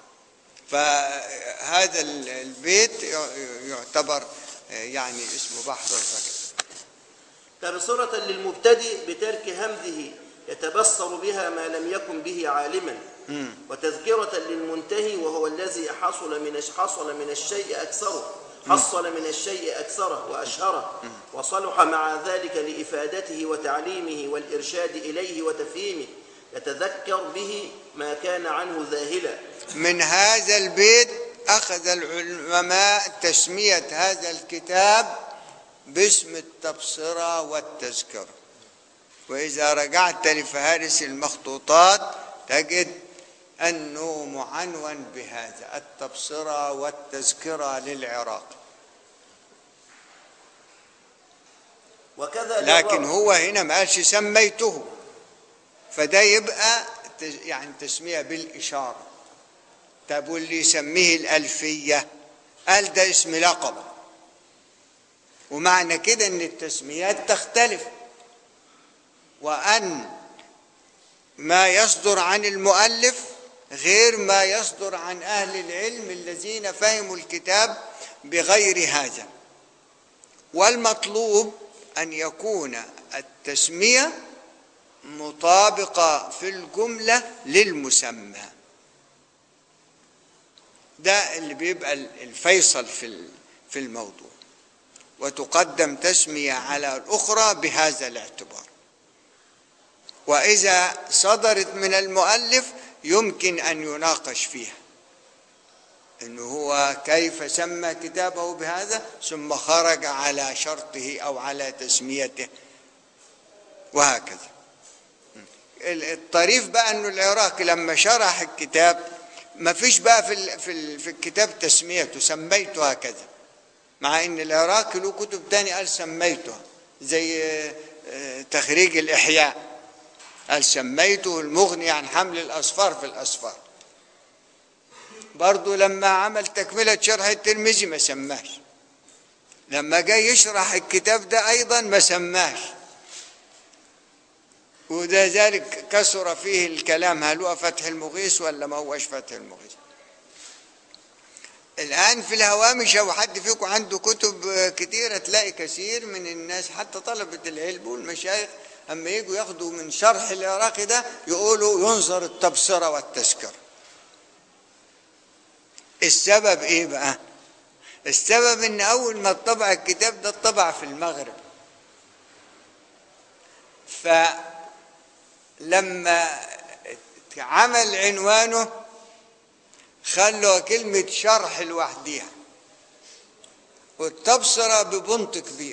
فهذا البيت يعتبر يعني اسمه بحر الرجز تبصرة للمبتدئ بترك همزه يتبصر بها ما لم يكن به عالما وتذكرة للمنتهي وهو الذي حصل من حصل من الشيء أكثره حصل من الشيء أكثره وأشهره وصلح مع ذلك لإفادته وتعليمه والإرشاد إليه وتفهيمه يتذكر به ما كان عنه ذاهلا من هذا البيت أخذ العلماء تسمية هذا الكتاب باسم التبصرة والتذكرة وإذا رجعت لفهارس المخطوطات تجد أنه معنون بهذا التبصرة والتذكرة للعراق وكذا لكن للرب. هو هنا ما قالش سميته فده يبقى تس- يعني تسمية بالإشارة طب واللي يسميه الألفية قال ده اسم لقب ومعنى كده ان التسميات تختلف وأن ما يصدر عن المؤلف غير ما يصدر عن أهل العلم الذين فهموا الكتاب بغير هذا والمطلوب أن يكون التسمية مطابقة في الجملة للمسمى ده اللي بيبقى الفيصل في في الموضوع وتقدم تسمية على الأخرى بهذا الاعتبار وإذا صدرت من المؤلف يمكن أن يناقش فيها انه هو كيف سمى كتابه بهذا ثم خرج على شرطه او على تسميته وهكذا الطريف بقى انه العراقي لما شرح الكتاب ما فيش بقى في ال- في ال- في الكتاب تسميته سميته هكذا مع ان العراقي له كتب تاني قال سميته زي آه، تخريج الاحياء قال سميته المغني عن حمل الاصفار في الاصفار برضو لما عمل تكملة شرح الترمذي ما سماش لما جاي يشرح الكتاب ده أيضا ما سماش وده ذلك كثر فيه الكلام هل هو فتح المغيث ولا ما هوش فتح المغيث الآن في الهوامش أو حد فيكم عنده كتب كتيرة تلاقي كثير من الناس حتى طلبة العلم والمشايخ أما يجوا ياخدوا من شرح العراقي ده يقولوا ينظر التبصرة والتذكرة السبب ايه بقى السبب ان اول ما اتطبع الكتاب ده اتطبع في المغرب فلما عمل عنوانه خلوا كلمة شرح لوحديها والتبصرة ببنط كبير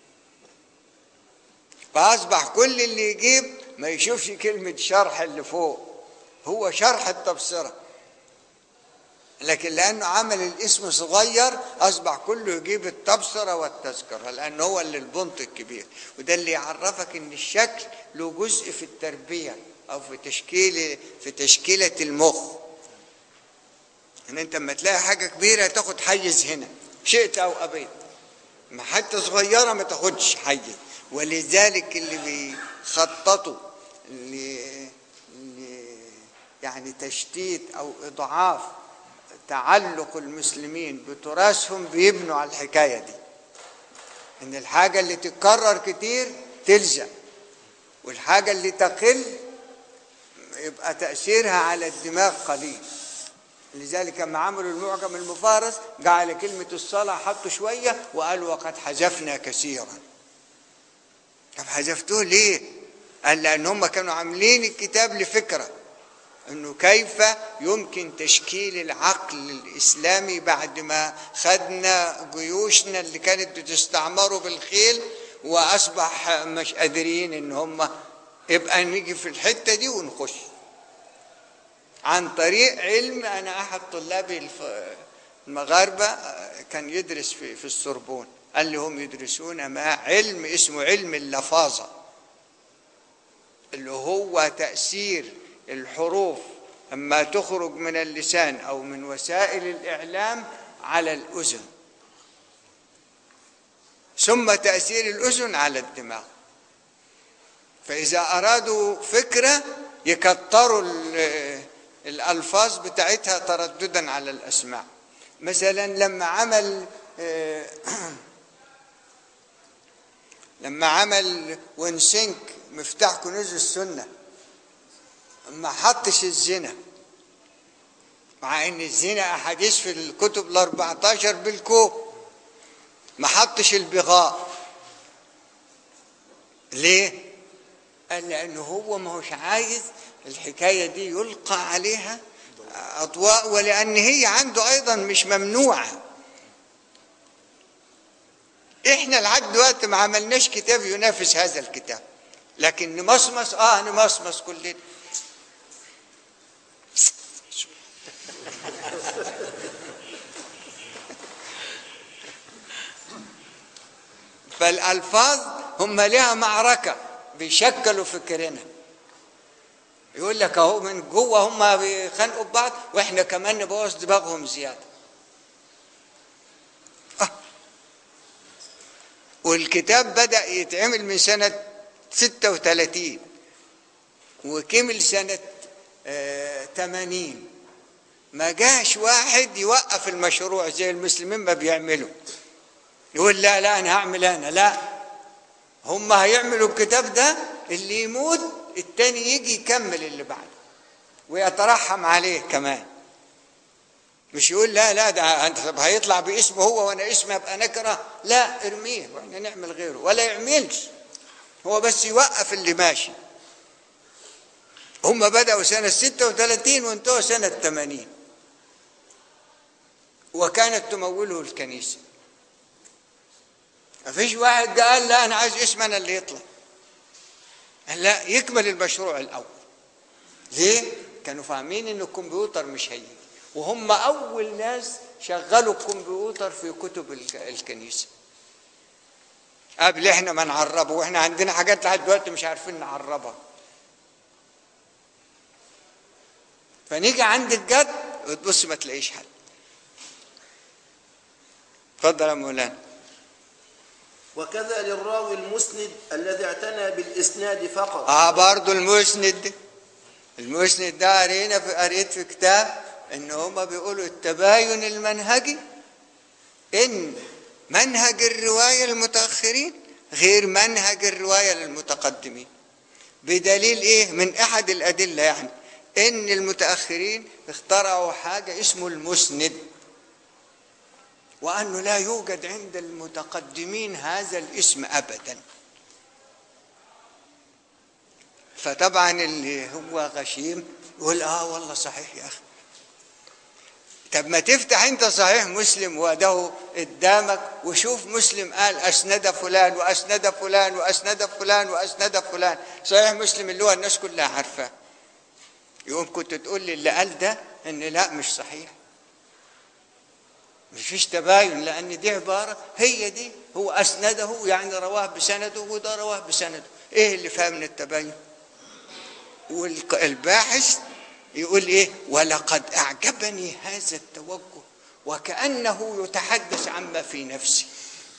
فأصبح كل اللي يجيب ما يشوفش كلمة شرح اللي فوق هو شرح التبصره لكن لانه عمل الاسم صغير اصبح كله يجيب التبصره والتذكره لانه هو اللي البنط الكبير وده اللي يعرفك ان الشكل له جزء في التربيه او في تشكيل في تشكيله المخ ان انت لما تلاقي حاجه كبيره تاخد حيز هنا شئت او ابيت ما حتى صغيره ما تاخدش حاجه ولذلك اللي بيخططوا ل- ل- يعني تشتيت او اضعاف تعلق المسلمين بتراثهم بيبنوا على الحكايه دي ان الحاجه اللي تتكرر كتير تلزق والحاجه اللي تقل يبقى تاثيرها على الدماغ قليل لذلك لما عملوا المعجم المفارس جعل كلمة الصلاة حطوا شوية وقالوا وقد حذفنا كثيرا طب حذفتوه ليه؟ قال لأن هم كانوا عاملين الكتاب لفكرة انه كيف يمكن تشكيل العقل الاسلامي بعد ما خدنا جيوشنا اللي كانت بتستعمره بالخيل واصبح مش قادرين ان هم يبقى نيجي في الحته دي ونخش عن طريق علم انا احد طلابي الف- المغاربه كان يدرس في في السوربون قال لي هم يدرسون ما علم اسمه علم اللفاظه اللي هو تاثير الحروف اما تخرج من اللسان او من وسائل الاعلام على الاذن ثم تاثير الاذن على الدماغ فإذا أرادوا فكرة يكتروا ال- الألفاظ بتاعتها ترددا على الأسماع مثلا لما عمل آه، لما عمل ونسنك مفتاح كنوز السنة ما حطش الزنا مع ان الزنا احاديث في الكتب ال 14 بالكوب ما حطش البغاء ليه؟ قال لأنه هو ما هوش عايز الحكاية دي يلقى عليها أضواء ولأن هي عنده أيضا مش ممنوعة إحنا لحد دلوقتي ما عملناش كتاب ينافس هذا الكتاب لكن نمصمص آه نمصمص كلنا فالألفاظ هم لها معركة بيشكلوا فكرنا يقول لك اهو من جوه هم بيخانقوا ببعض واحنا كمان نبوظ دماغهم زياده آه. والكتاب بدأ يتعمل من سنة 36 وكمل سنة آه 80 ما جاش واحد يوقف المشروع زي المسلمين ما بيعملوا يقول لا لا انا هعمل انا لا هم هيعملوا الكتاب ده اللي يموت التاني يجي يكمل اللي بعده ويترحم عليه كمان مش يقول لا لا ده انت طب هيطلع باسمه هو وانا اسمي ابقى نكره لا ارميه واحنا نعمل غيره ولا يعملش هو بس يوقف اللي ماشي هم بدأوا سنة 36 وانتهوا سنة 80 وكانت تموله الكنيسة ما فيش واحد قال لا انا عايز اسم انا اللي يطلع قال لا يكمل المشروع الاول ليه كانوا فاهمين ان الكمبيوتر مش هيجي وهم اول ناس شغلوا الكمبيوتر في كتب الك- الكنيسه قبل احنا ما نعربه واحنا عندنا حاجات لحد دلوقتي مش عارفين نعربها فنيجي عند الجد وتبص ما تلاقيش حل اتفضل يا مولانا وكذا للراوي المسند الذي اعتنى بالإسناد فقط اه برضو المسند المسند ده قرينا في قريت في كتاب ان هما بيقولوا التباين المنهجي ان منهج الروايه للمتاخرين غير منهج الروايه للمتقدمين بدليل ايه من احد الادله يعني ان المتاخرين اخترعوا حاجه اسمه المسند وانه لا يوجد عند المتقدمين هذا الاسم ابدا فطبعا اللي هو غشيم يقول اه والله صحيح يا اخي طب ما تفتح انت صحيح مسلم وده قدامك وشوف مسلم قال اسند فلان واسند فلان واسند فلان واسند فلان صحيح مسلم اللي هو الناس كلها عارفاه يقوم كنت تقول لي اللي قال ده ان لا مش صحيح مش فيش تباين لان دي عباره هي دي هو اسنده يعني رواه بسنده وده رواه بسنده ايه اللي فيها من التباين والباحث يقول ايه ولقد اعجبني هذا التوجه وكأنه يتحدث عما في نفسه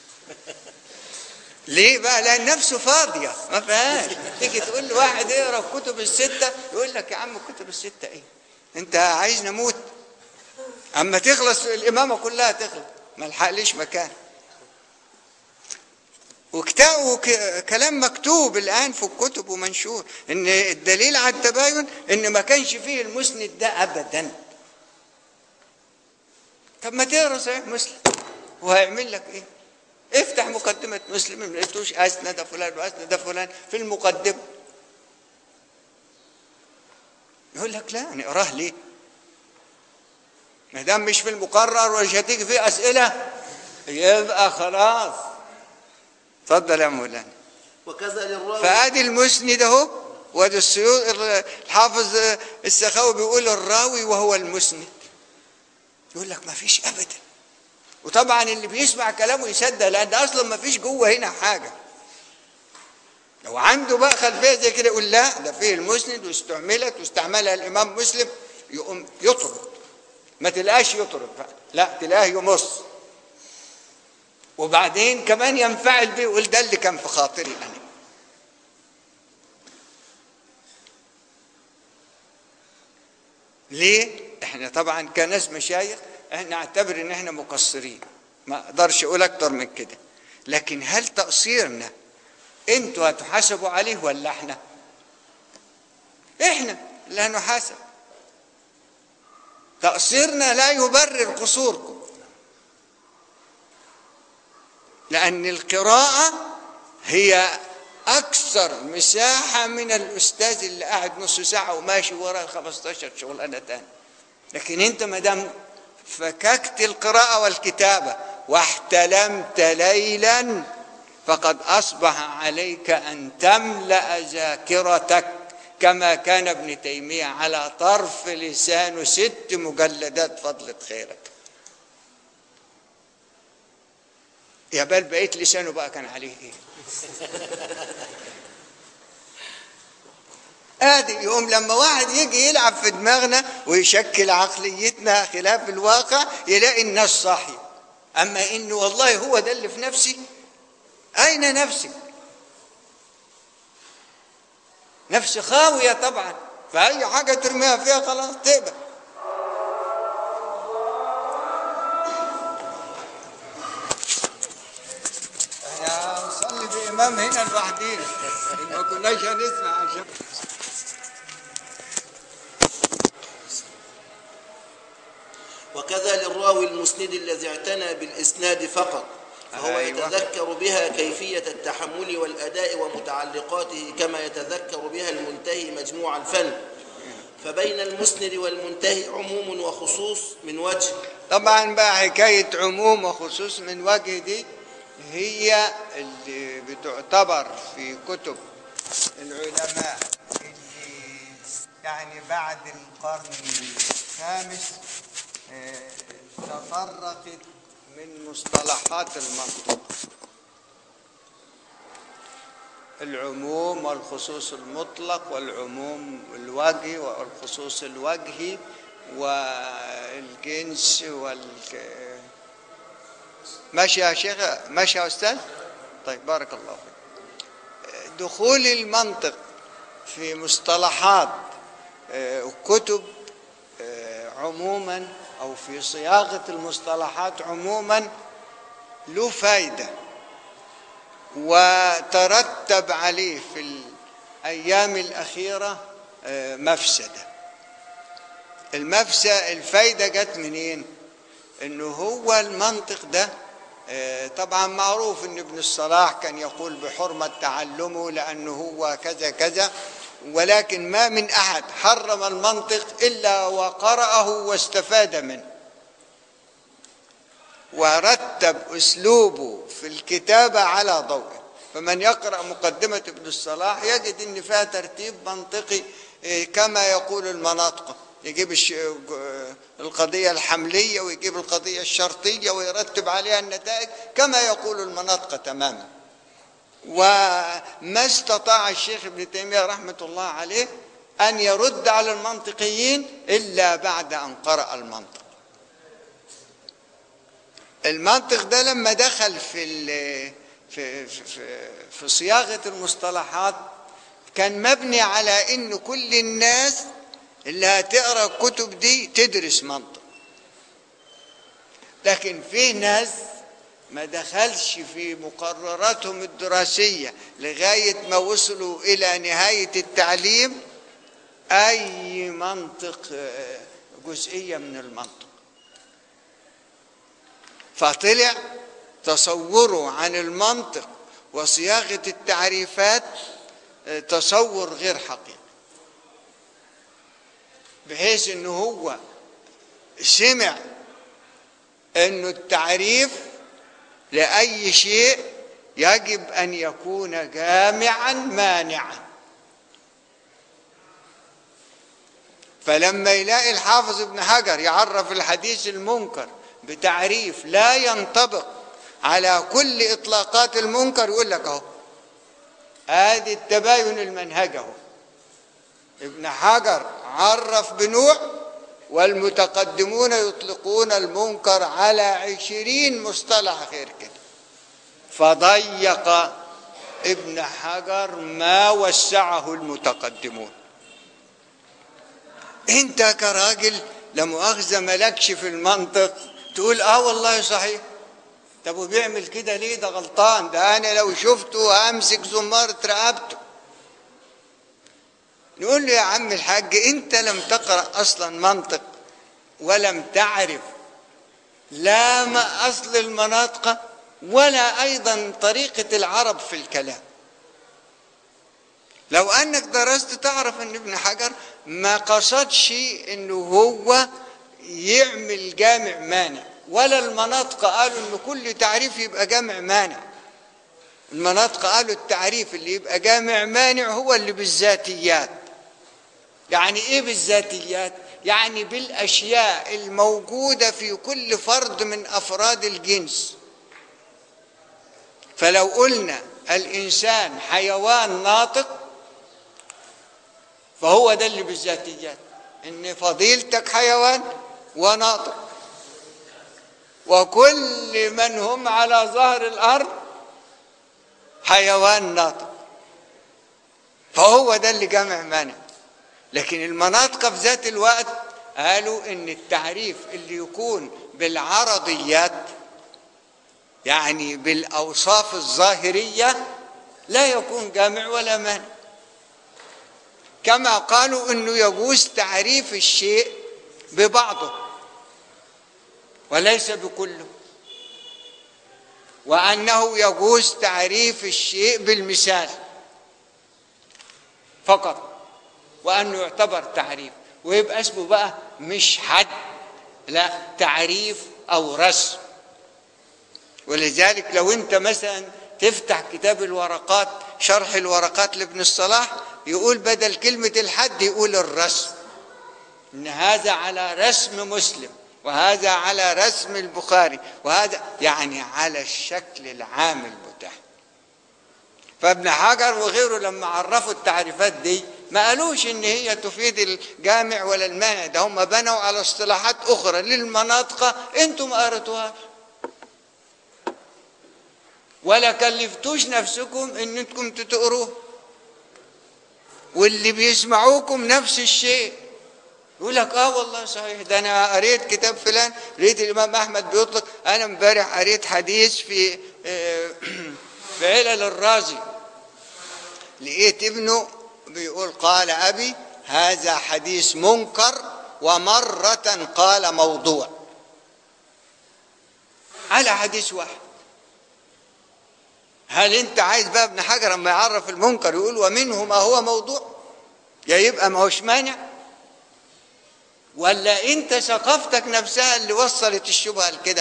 ليه بقى لان نفسه فاضيه ما فيهاش تيجي تقول لواحد اقرا الكتب السته يقول لك يا عم الكتب السته ايه انت عايز نموت اما تخلص الامامه كلها تخلص ما لحقليش مكان وكتاب وك- كلام مكتوب الان في الكتب ومنشور ان الدليل على التباين ان ما كانش فيه المسند ده ابدا طب ما تقرا صحيح مسلم وهيعمل لك ايه افتح مقدمة مسلم ما لقيتوش أسند فلان وأسند فلان في المقدمة يقول لك لا نقراه ليه؟ ما دام مش في المقرر ومش هتيجي فيه أسئلة يبقى خلاص اتفضل يا مولانا وكذا للراوي فادي المسند اهو وادي السيوط الحافظ السخاوي بيقول الراوي وهو المسند يقول لك ما فيش ابدا وطبعا اللي بيسمع كلامه يصدق لان اصلا ما فيش جوه هنا حاجه لو عنده بقى خلفيه زي كده يقول لا ده فيه المسند واستعملت واستعملها الامام مسلم يقوم يطرد ما تلاقاش يطرد بقى لا تلاقيه يمص وبعدين كمان ينفعل بيه يقول ده اللي كان في خاطري انا ليه؟ احنا طبعا كناس مشايخ احنا نعتبر ان احنا مقصرين ما اقدرش اقول اكتر من كده لكن هل تقصيرنا انتوا هتحاسبوا عليه ولا احنا؟ احنا اللي هنحاسب تقصيرنا لا يبرر قصوركم لأن القراءة هي أكثر مساحة من الأستاذ اللي قاعد نص ساعة وماشي ورا 15 شغلانة تاني لكن أنت ما دام فككت القراءة والكتابة واحتلمت ليلا فقد أصبح عليك أن تملأ ذاكرتك كما كان ابن تيمية على طرف لسانه ست مجلدات فضلة خيرك يا بال بقيت لسانه بقى كان عليه ايه ادي يقوم لما واحد يجي يلعب في دماغنا ويشكل عقليتنا خلاف الواقع يلاقي الناس صاحيه اما انه والله هو ده اللي في نفسي اين نفسك نفس خاويه طبعا فاي حاجه ترميها فيها خلاص تقبل احنا هنصلي بامام هنا لوحدينا ما كناش هنسمع عشان وكذا للراوي المسند الذي اعتنى بالإسناد فقط فهو أيوة. يتذكر بها كيفية التحمل والأداء ومتعلقاته كما يتذكر بها المنتهي مجموع الفن فبين المسند والمنتهي عموم وخصوص من وجه طبعا بقى حكاية عموم وخصوص من وجه دي هي اللي بتعتبر في كتب العلماء اللي يعني بعد القرن الخامس آه، تفرقت من مصطلحات المنطق العموم والخصوص المطلق والعموم الوجهي والخصوص الوجهي والجنس وال ماشي يا شيخ ماشي يا استاذ طيب بارك الله فيك دخول المنطق في مصطلحات آه، كتب آه، عموما او في صياغه المصطلحات عموما له فايده وترتب عليه في الايام الاخيره آه، مفسده المفسده الفايده جت منين انه هو المنطق ده آه، طبعا معروف ان ابن الصلاح كان يقول بحرمه تعلمه لانه هو كذا كذا ولكن ما من احد حرم المنطق الا وقراه واستفاد منه ورتب اسلوبه في الكتابه على ضوءه فمن يقرا مقدمه ابن الصلاح يجد ان فيها ترتيب منطقي إيه، كما يقول المناطق يجيب الش- ج- القضيه الحمليه ويجيب القضيه الشرطيه ويرتب عليها النتائج كما يقول المناطق تماما وما استطاع الشيخ ابن تيميه رحمه الله عليه ان يرد على المنطقيين الا بعد ان قرا المنطق المنطق ده لما دخل في ال- في في في, في صياغه المصطلحات كان مبني على ان كل الناس اللي هتقرا الكتب دي تدرس منطق لكن في ناس ما دخلش في مقرراتهم الدراسيه لغايه ما وصلوا الى نهايه التعليم اي منطق آه، جزئيه من المنطق فطلع تصوره عن المنطق وصياغه التعريفات آه، تصور غير حقيقي بحيث انه هو سمع انه التعريف لاي شيء يجب ان يكون جامعا مانعا فلما يلاقي الحافظ ابن حجر يعرف الحديث المنكر بتعريف لا ينطبق على كل اطلاقات المنكر يقول لك اهو ادي التباين المنهج اهو ابن حجر عرف بنوع والمتقدمون يطلقون المنكر على عشرين مصطلح غير كده فضيق ابن حجر ما وسعه المتقدمون انت كراجل لا مؤاخذه مالكش في المنطق تقول اه والله صحيح طب وبيعمل كده ليه ده غلطان ده انا لو شفته همسك زمارة رقبته نقول له يا عم الحاج انت لم تقرا اصلا منطق ولم تعرف لا ما اصل المناطق ولا ايضا طريقه العرب في الكلام لو انك درست تعرف ان ابن حجر ما قصدش انه هو يعمل جامع مانع ولا المناطق قالوا ان كل تعريف يبقى جامع مانع المناطق قالوا التعريف اللي يبقى جامع مانع هو اللي بالذاتيات يعني ايه بالذاتيات يعني بالاشياء الموجوده في كل فرد من افراد الجنس فلو قلنا الانسان حيوان ناطق فهو ده اللي بالذاتيات ان فضيلتك حيوان وناطق وكل من هم على ظهر الارض حيوان ناطق فهو ده اللي جمع مانع لكن المناطق في ذات الوقت قالوا ان التعريف اللي يكون بالعرضيات يعني بالاوصاف الظاهريه لا يكون جامع ولا مانع كما قالوا انه يجوز تعريف الشيء ببعضه وليس بكله وانه يجوز تعريف الشيء بالمثال فقط وانه يعتبر تعريف ويبقى اسمه بقى مش حد لا تعريف او رسم ولذلك لو انت مثلا تفتح كتاب الورقات شرح الورقات لابن الصلاح يقول بدل كلمة الحد يقول الرسم إن هذا على رسم مسلم وهذا على رسم البخاري وهذا يعني على الشكل العام المتاح فابن حجر وغيره لما عرفوا التعريفات دي ما قالوش ان هي تفيد الجامع ولا المانع ده هم بنوا على اصطلاحات اخرى للمناطق انتم ما قريتوهاش ولا كلفتوش نفسكم انكم تقروه واللي بيسمعوكم نفس الشيء يقول لك اه والله صحيح ده انا قريت كتاب فلان لقيت الامام احمد بيطلق انا امبارح قريت حديث في آه، في علل الرازي لقيت ابنه بيقول قال ابي هذا حديث منكر ومرة قال موضوع على حديث واحد هل انت عايز بقى ابن حجر لما يعرف المنكر يقول ومنه ما هو موضوع يا يبقى ما هوش مانع ولا انت ثقافتك نفسها اللي وصلت الشبهه لكده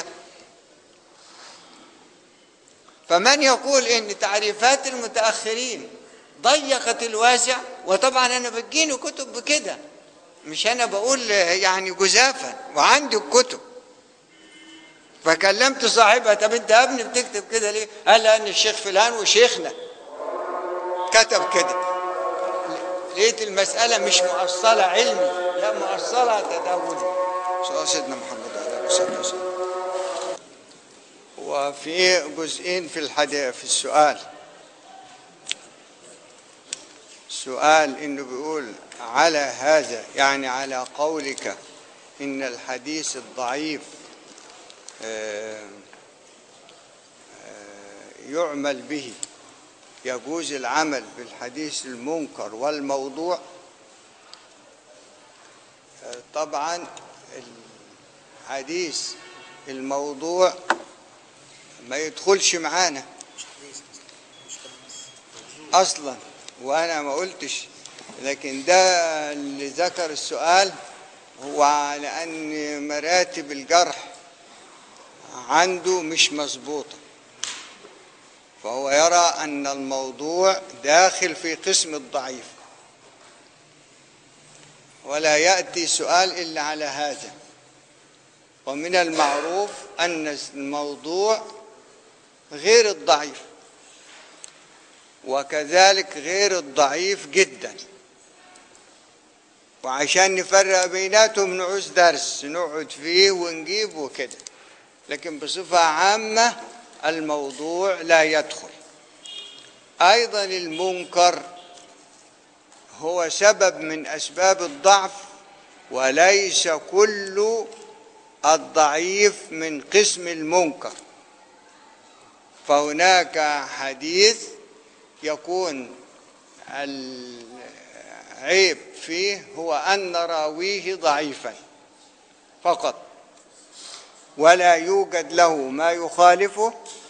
فمن يقول ان تعريفات المتاخرين ضيقت الواسع وطبعا انا بجيني كتب بكده مش انا بقول يعني جزافا وعندي الكتب فكلمت صاحبها طب انت يا ابني بتكتب كده ليه؟ قال لان الشيخ فلان وشيخنا كتب كده لقيت المسألة مش مؤصلة علمي لا مؤصلة تداولي صلى سيدنا محمد عليه الصلاة والسلام وفي جزئين في الحديث في السؤال سؤال انه بيقول على هذا يعني على قولك ان الحديث الضعيف آه، آه، يعمل به يجوز العمل بالحديث المنكر والموضوع آه، طبعا الحديث الموضوع ما يدخلش معانا اصلا وانا ما قلتش لكن ده اللي ذكر السؤال هو على ان مراتب الجرح عنده مش مظبوطه فهو يرى ان الموضوع داخل في قسم الضعيف ولا ياتي سؤال الا على هذا ومن المعروف ان الموضوع غير الضعيف وكذلك غير الضعيف جدا وعشان نفرق بيناتهم نعوز درس نقعد فيه ونجيب وكده لكن بصفة عامة الموضوع لا يدخل أيضا المنكر هو سبب من أسباب الضعف وليس كل الضعيف من قسم المنكر فهناك حديث يكون العيب فيه هو أن راويه ضعيفا فقط ولا يوجد له ما يخالفه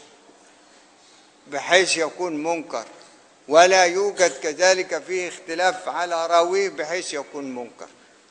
بحيث يكون منكر ولا يوجد كذلك فيه اختلاف على راويه بحيث يكون منكر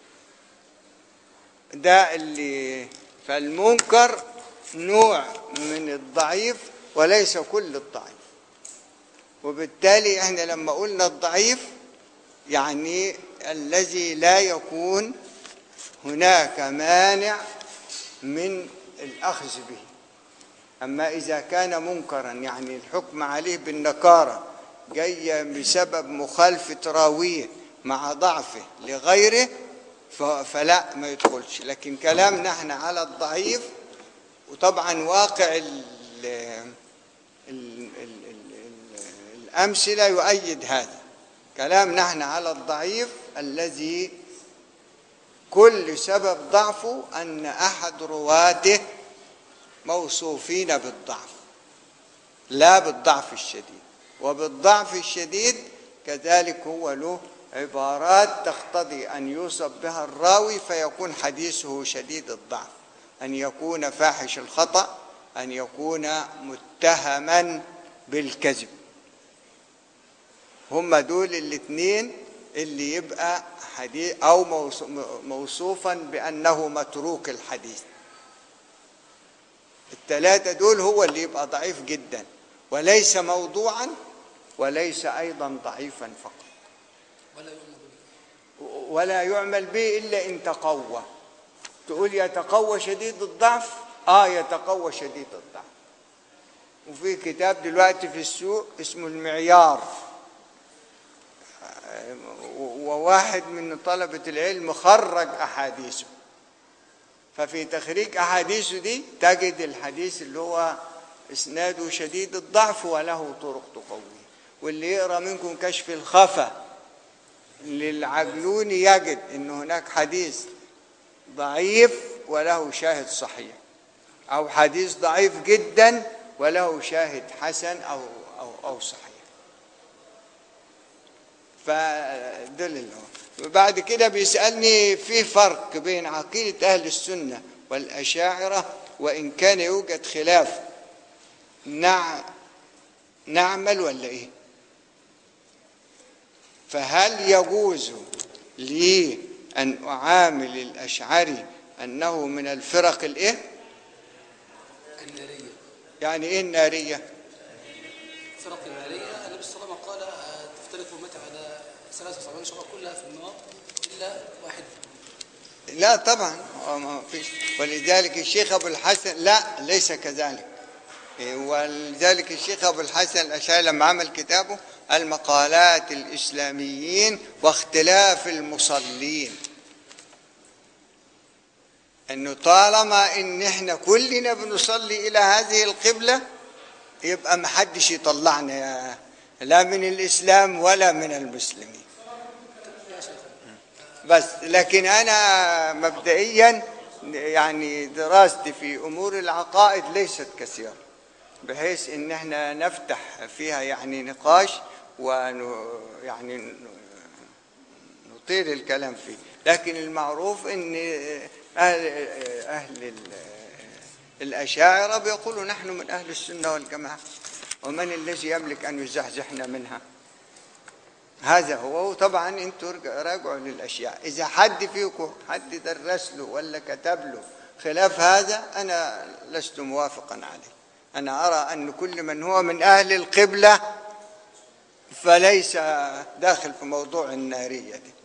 ده اللي فالمنكر نوع من الضعيف وليس كل الضعيف وبالتالي احنا لما قلنا الضعيف يعني الذي لا يكون هناك مانع من الأخذ به أما إذا كان منكرا يعني الحكم عليه بالنكارة جاية بسبب مخالفة راويه مع ضعفه لغيره ف- فلا ما يدخلش لكن كلامنا احنا على الضعيف وطبعا واقع ال ال ال ال ال الأمثلة يؤيد هذا كلامنا احنا على الضعيف الذي كل سبب ضعفه أن أحد رواته موصوفين بالضعف لا بالضعف الشديد وبالضعف الشديد كذلك هو له عبارات تقتضي أن يوصف بها الراوي فيكون حديثه شديد الضعف أن يكون فاحش الخطأ أن يكون متهما بالكذب هم دول الاثنين اللي يبقى حديث أو موصو- موصوفا بأنه متروك الحديث الثلاثة دول هو اللي يبقى ضعيف جدا وليس موضوعا وليس أيضا ضعيفا فقط ولا يعمل به إلا إن تقوى تقول يتقوى شديد الضعف آه يتقوى شديد الضعف وفي كتاب دلوقتي في السوق اسمه المعيار وواحد من طلبة العلم خرج أحاديثه ففي تخريج أحاديثه دي تجد الحديث اللي هو إسناده شديد الضعف وله طرق تقويه واللي يقرأ منكم كشف الخفا للعجلوني يجد أن هناك حديث ضعيف وله شاهد صحيح أو حديث ضعيف جدا وله شاهد حسن أو أو أو صحيح فدول اللي هو وبعد كده بيسألني في فرق بين عقيدة أهل السنة والأشاعرة وإن كان يوجد خلاف نع نعمل ولا إيه فهل يجوز لي أن أعامل الأشعري أنه من الفرق الإيه النارية يعني إيه النارية فرق النارية النبي صلى الله عليه وسلم قال آه، تفترق أمتي على 73 شرع كلها في النار إلا واحد لا طبعا هو ما فيش ولذلك الشيخ ابو الحسن لا ليس كذلك إيه، ولذلك الشيخ ابو الحسن الاشعري لما عمل كتابه المقالات الاسلاميين واختلاف المصلين انه طالما ان احنا كلنا بنصلي الى هذه القبله يبقى ما حدش يطلعنا يا- لا من الاسلام ولا من المسلمين بس لكن انا مبدئيا يعني دراستي في امور العقائد ليست كثيره بحيث ان احنا نفتح فيها يعني نقاش ون يعني نطيل الكلام فيه لكن المعروف ان اهل اهل ال- الاشاعره بيقولوا نحن من اهل السنه والجماعه ومن الذي يملك ان يزحزحنا منها هذا هو وطبعا انتوا رجع- راجعوا للاشياء اذا حد فيكم حد درس له ولا كتب له خلاف هذا انا لست موافقا عليه انا ارى ان كل من هو من اهل القبله فليس داخل في موضوع الناريه دي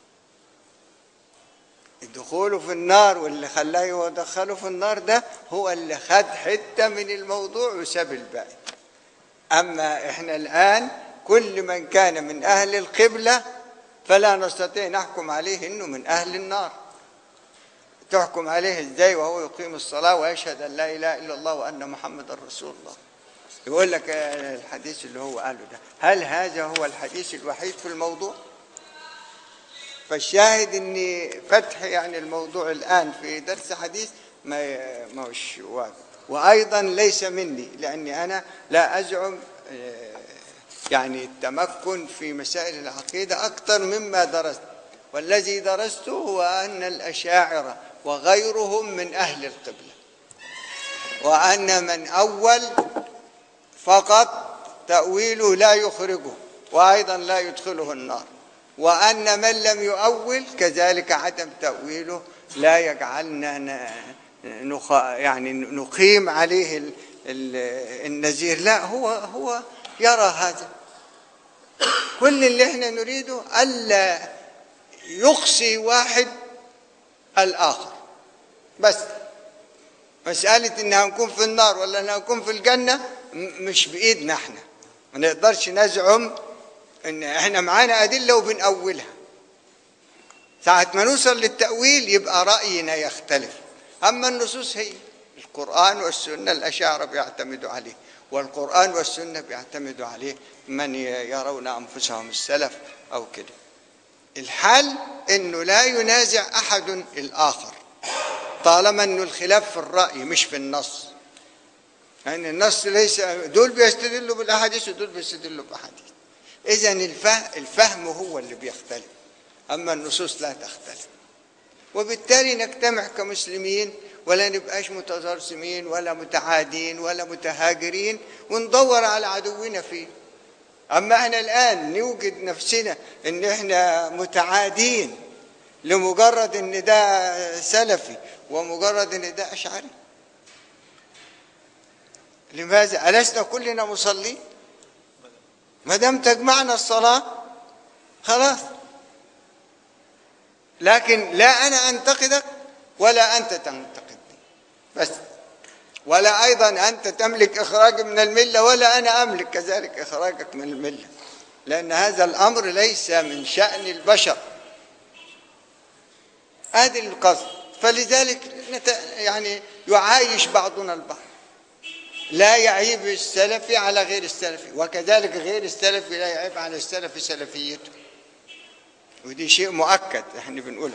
دخوله في النار واللي خلاه يدخله في النار ده هو اللي خد حته من الموضوع وساب الباقي أما إحنا الآن كل من كان من أهل القبلة فلا نستطيع نحكم عليه إنه من أهل النار تحكم عليه إزاي وهو يقيم الصلاة ويشهد أن لا إله إلا الله وأن محمد رسول الله يقول لك آه، الحديث اللي هو قاله ده هل هذا هو الحديث الوحيد في الموضوع فالشاهد ان فتح يعني الموضوع الان في درس حديث ما ما هوش واجب وايضا ليس مني لاني انا لا ازعم آه، يعني التمكن في مسائل العقيده اكثر مما درست والذي درسته هو ان الاشاعره وغيرهم من اهل القبله وان من اول فقط تأويله لا يخرجه وأيضا لا يدخله النار وأن من لم يؤول كذلك عدم تأويله لا يجعلنا ن- نخ يعني نقيم عليه ال- ال- النذير لا هو هو يرى هذا كل اللي احنا نريده ألا يقصي واحد الآخر بس مسألة إن هنكون في النار ولا إن هنكون في الجنة م- مش بإيدنا إحنا ما نقدرش نزعم إن إحنا معانا أدلة وبنأولها ساعة ما نوصل للتأويل يبقى رأينا يختلف أما النصوص هي القرآن والسنة الأشاعرة بيعتمدوا عليه والقرآن والسنة بيعتمدوا عليه من ي- يرون أنفسهم السلف أو كده الحل إنه لا ينازع أحد الآخر طالما انه الخلاف في الراي مش في النص يعني النص ليس دول بيستدلوا بالاحاديث ودول بيستدلوا باحاديث اذا الفهم الفهم هو اللي بيختلف اما النصوص لا تختلف وبالتالي نجتمع كمسلمين ولا نبقاش متزرسمين ولا متعادين ولا متهاجرين وندور على عدونا فيه اما احنا الان نوجد نفسنا ان احنا متعادين لمجرد ان ده سلفي ومجرد ان ده اشعري لماذا ألسنا كلنا مصلين ما دام تجمعنا الصلاة خلاص لكن لا أنا أنتقدك ولا أنت تنتقدني بس ولا أيضا أنت تملك إخراجي من الملة ولا أنا أملك كذلك إخراجك من الملة لأن هذا الأمر ليس من شأن البشر هذه القصد فلذلك نت... يعني يعايش بعضنا البعض لا يعيب السلفي على غير السلفي وكذلك غير السلفي لا يعيب على السلفي سلفيته ودي شيء مؤكد احنا بنقولها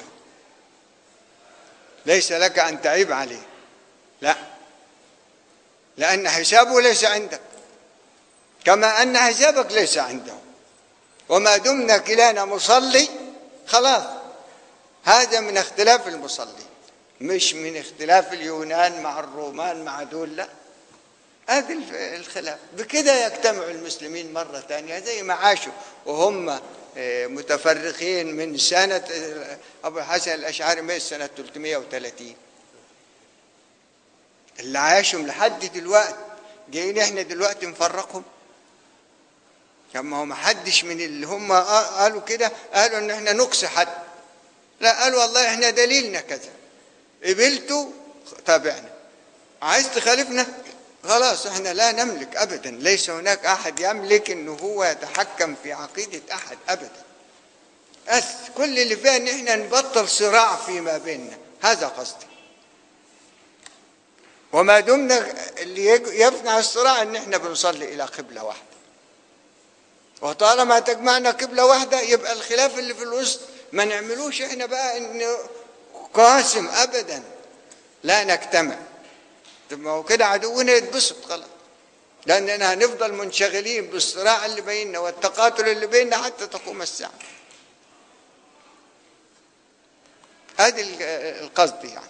ليس لك ان تعيب عليه لا لان حسابه ليس عندك كما ان حسابك ليس عنده وما دمنا كلانا مصلي خلاص هذا من اختلاف المصلين مش من اختلاف اليونان مع الرومان مع دول لا هذا الف- الخلاف بكده يجتمع المسلمين مرة ثانية زي ما عاشوا وهم آه، متفرقين من سنة آه، أبو الحسن الأشعري مات سنة 330 اللي عاشهم لحد دلوقتي جايين احنا دلوقتي نفرقهم كما هو ما حدش من اللي هم قالوا كده قالوا ان احنا نقصي حد لا قالوا والله احنا دليلنا كذا قبلتوا تابعنا عايز تخالفنا خلاص احنا لا نملك ابدا ليس هناك احد يملك انه هو يتحكم في عقيده احد ابدا بس كل اللي فيها ان احنا نبطل صراع فيما بيننا هذا قصدي وما دمنا اللي يج- يمنع الصراع ان احنا بنصلي الى قبله واحده وطالما تجمعنا قبله واحده يبقى الخلاف اللي في الوسط ما نعملوش احنا بقى انه قاسم ابدا لا نجتمع طب ما هو كده عدونا يتبسط خلاص لاننا هنفضل منشغلين بالصراع اللي بيننا والتقاتل اللي بيننا حتى تقوم الساعه ادي ال- القصد يعني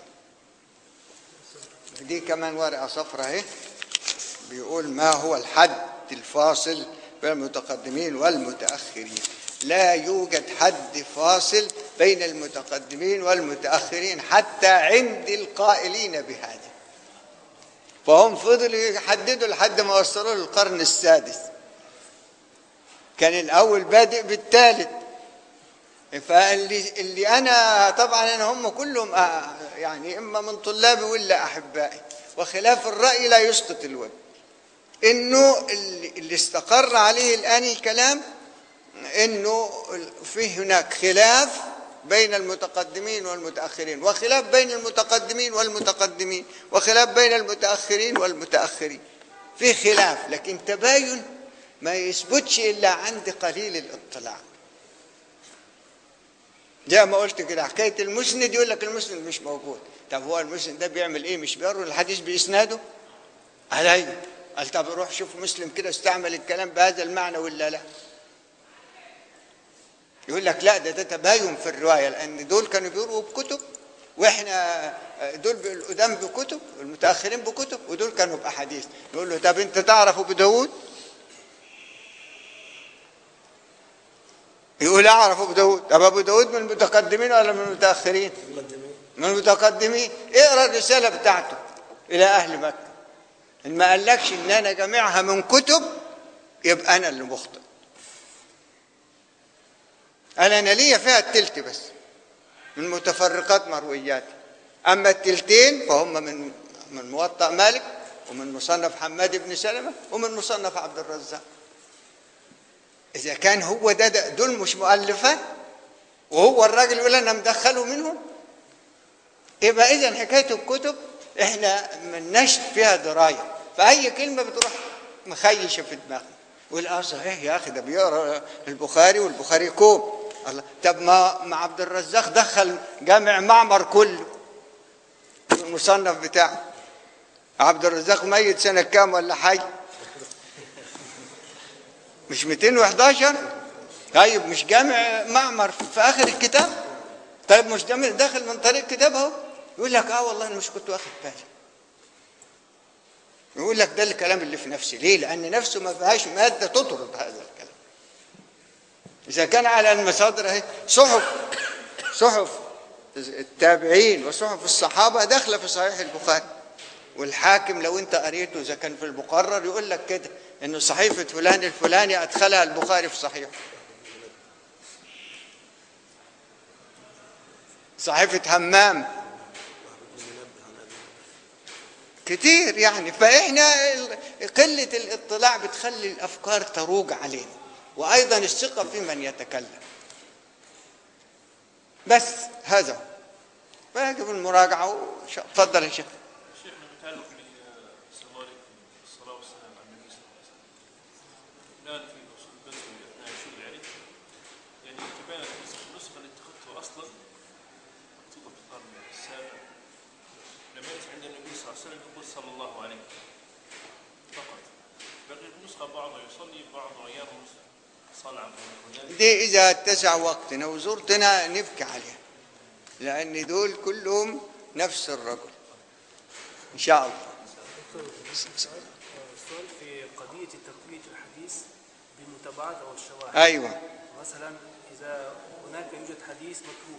دي كمان ورقه صفراء اهي بيقول ما هو الحد الفاصل بين المتقدمين والمتاخرين لا يوجد حد فاصل بين المتقدمين والمتاخرين حتى عند القائلين بهذا فهم فضلوا يحددوا لحد ما وصلوا للقرن السادس كان الاول بادئ بالثالث فاللي اللي انا طبعا انا هم كلهم آه، يعني اما من طلابي ولا احبائي وخلاف الراي لا يسقط الود انه اللي اللي استقر عليه الان الكلام انه في هناك خلاف بين المتقدمين والمتاخرين وخلاف بين المتقدمين والمتقدمين وخلاف بين المتاخرين والمتاخرين في خلاف لكن تباين ما يثبتش الا عند قليل الاطلاع زي ما قلت كده حكايه المسند يقول لك المسند مش موجود طب هو المسند ده بيعمل ايه مش بيروي الحديث باسناده قال ايوه قال طب روح شوف مسلم كده استعمل الكلام بهذا المعنى ولا لا يقول لك لا ده ده تباين في الروايه لان دول كانوا بيرووا بكتب واحنا دول القدام بكتب المتاخرين بكتب ودول كانوا باحاديث نقول له طب انت تعرف ابو داود يقول اعرف ابو داود طب ابو داود من المتقدمين ولا من المتاخرين من المتقدمين اقرا الرساله بتاعته الى اهل مكه ان ما قالكش ان انا جامعها من كتب يبقى انا اللي مخطئ قال انا ليا فيها التلت بس من متفرقات مروياتي اما التلتين فهم من من موطأ مالك ومن مصنف حماد بن سلمه ومن مصنف عبد الرزاق اذا كان هو ده, ده دول مش مؤلفات وهو الراجل يقول انا مدخله منهم يبقى اذا حكايه الكتب احنا ملناش فيها درايه فاي كلمه بتروح مخيشه في دماغنا يقول اه صحيح يا اخي ده بيقرا البخاري والبخاري كوم الله طب ما ما عبد الرزاق دخل جامع معمر كله في المصنف بتاعه عبد الرزاق ميت سنه كام ولا حي مش 211 طيب مش جامع معمر في اخر الكتاب طيب مش جامع داخل من طريق كتاب اهو يقول لك اه والله انا مش كنت واخد بالي يقول لك ده الكلام اللي في نفسي ليه لان نفسه ما فيهاش ماده تطرد هذا الكلام اذا كان على المصادر اهي صحف صحف التابعين وصحف الصحابه داخله في صحيح البخاري والحاكم لو انت قريته اذا كان في المقرر يقول لك كده انه صحيفه فلان الفلاني ادخلها البخاري في صحيحه صحيفه همام كتير يعني فاحنا ال- قله الاطلاع بتخلي الافكار تروج علينا وايضا الثقه في من يتكلم بس هذا هو. فيجب المراجعه وش- تفضل يا شيخ شيخنا متعلق صلى الله عليه الصلاة والسلام على النبي صلى الله عليه وسلم. الآن في أصول البدوي أثناء الشغل عليه يعني تبانت النسخة اللي اتخذتها أصلا مكتوبة في القرن السابع لما يأتي عند النبي صلى الله عليه وسلم يقول صلى الله عليه فقط بقي النسخة بعضها يصلي بعضها يرمز صلعة دي إذا اتسع وقتنا وزرتنا نبكي عليها لأن دول كلهم نفس الرجل إن شاء الله السؤال في قضية تقوية الحديث بالمتابعات أو الشواهد أيوة مثلا إذا هناك يوجد حديث متروك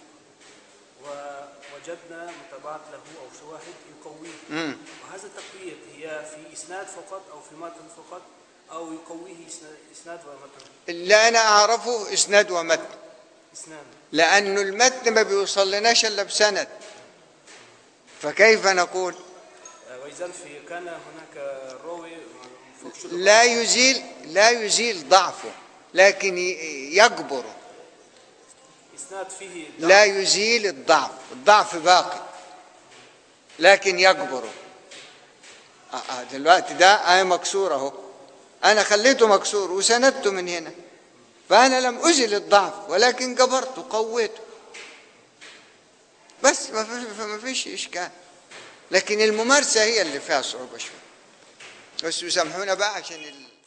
ووجدنا متابعات له أو شواهد يقويه مم. وهذا التقوية هي في إسناد فقط أو في متن فقط أو يقويه إسنا- إسناد ومتن اللي أنا أعرفه إسناد ومتن إسناد لأنه المتن ما بيوصل لناش إلا بسند فكيف نقول وإذا في كان هناك راوي فوق شروط لا يزيل لا يزيل ضعفه لكن ي- يجبره إسناد فيه لا يزيل الضعف الضعف باقي لكن يجبره آه آه دلوقتي ده آية مكسور أهو أنا خليته مكسور وسندته من هنا فأنا لم أزل الضعف ولكن جبرته قويته بس ما فيش ما فيش إشكال لكن الممارسة هي اللي فيها صعوبة شوية بس يسامحونا بقى عشان ال...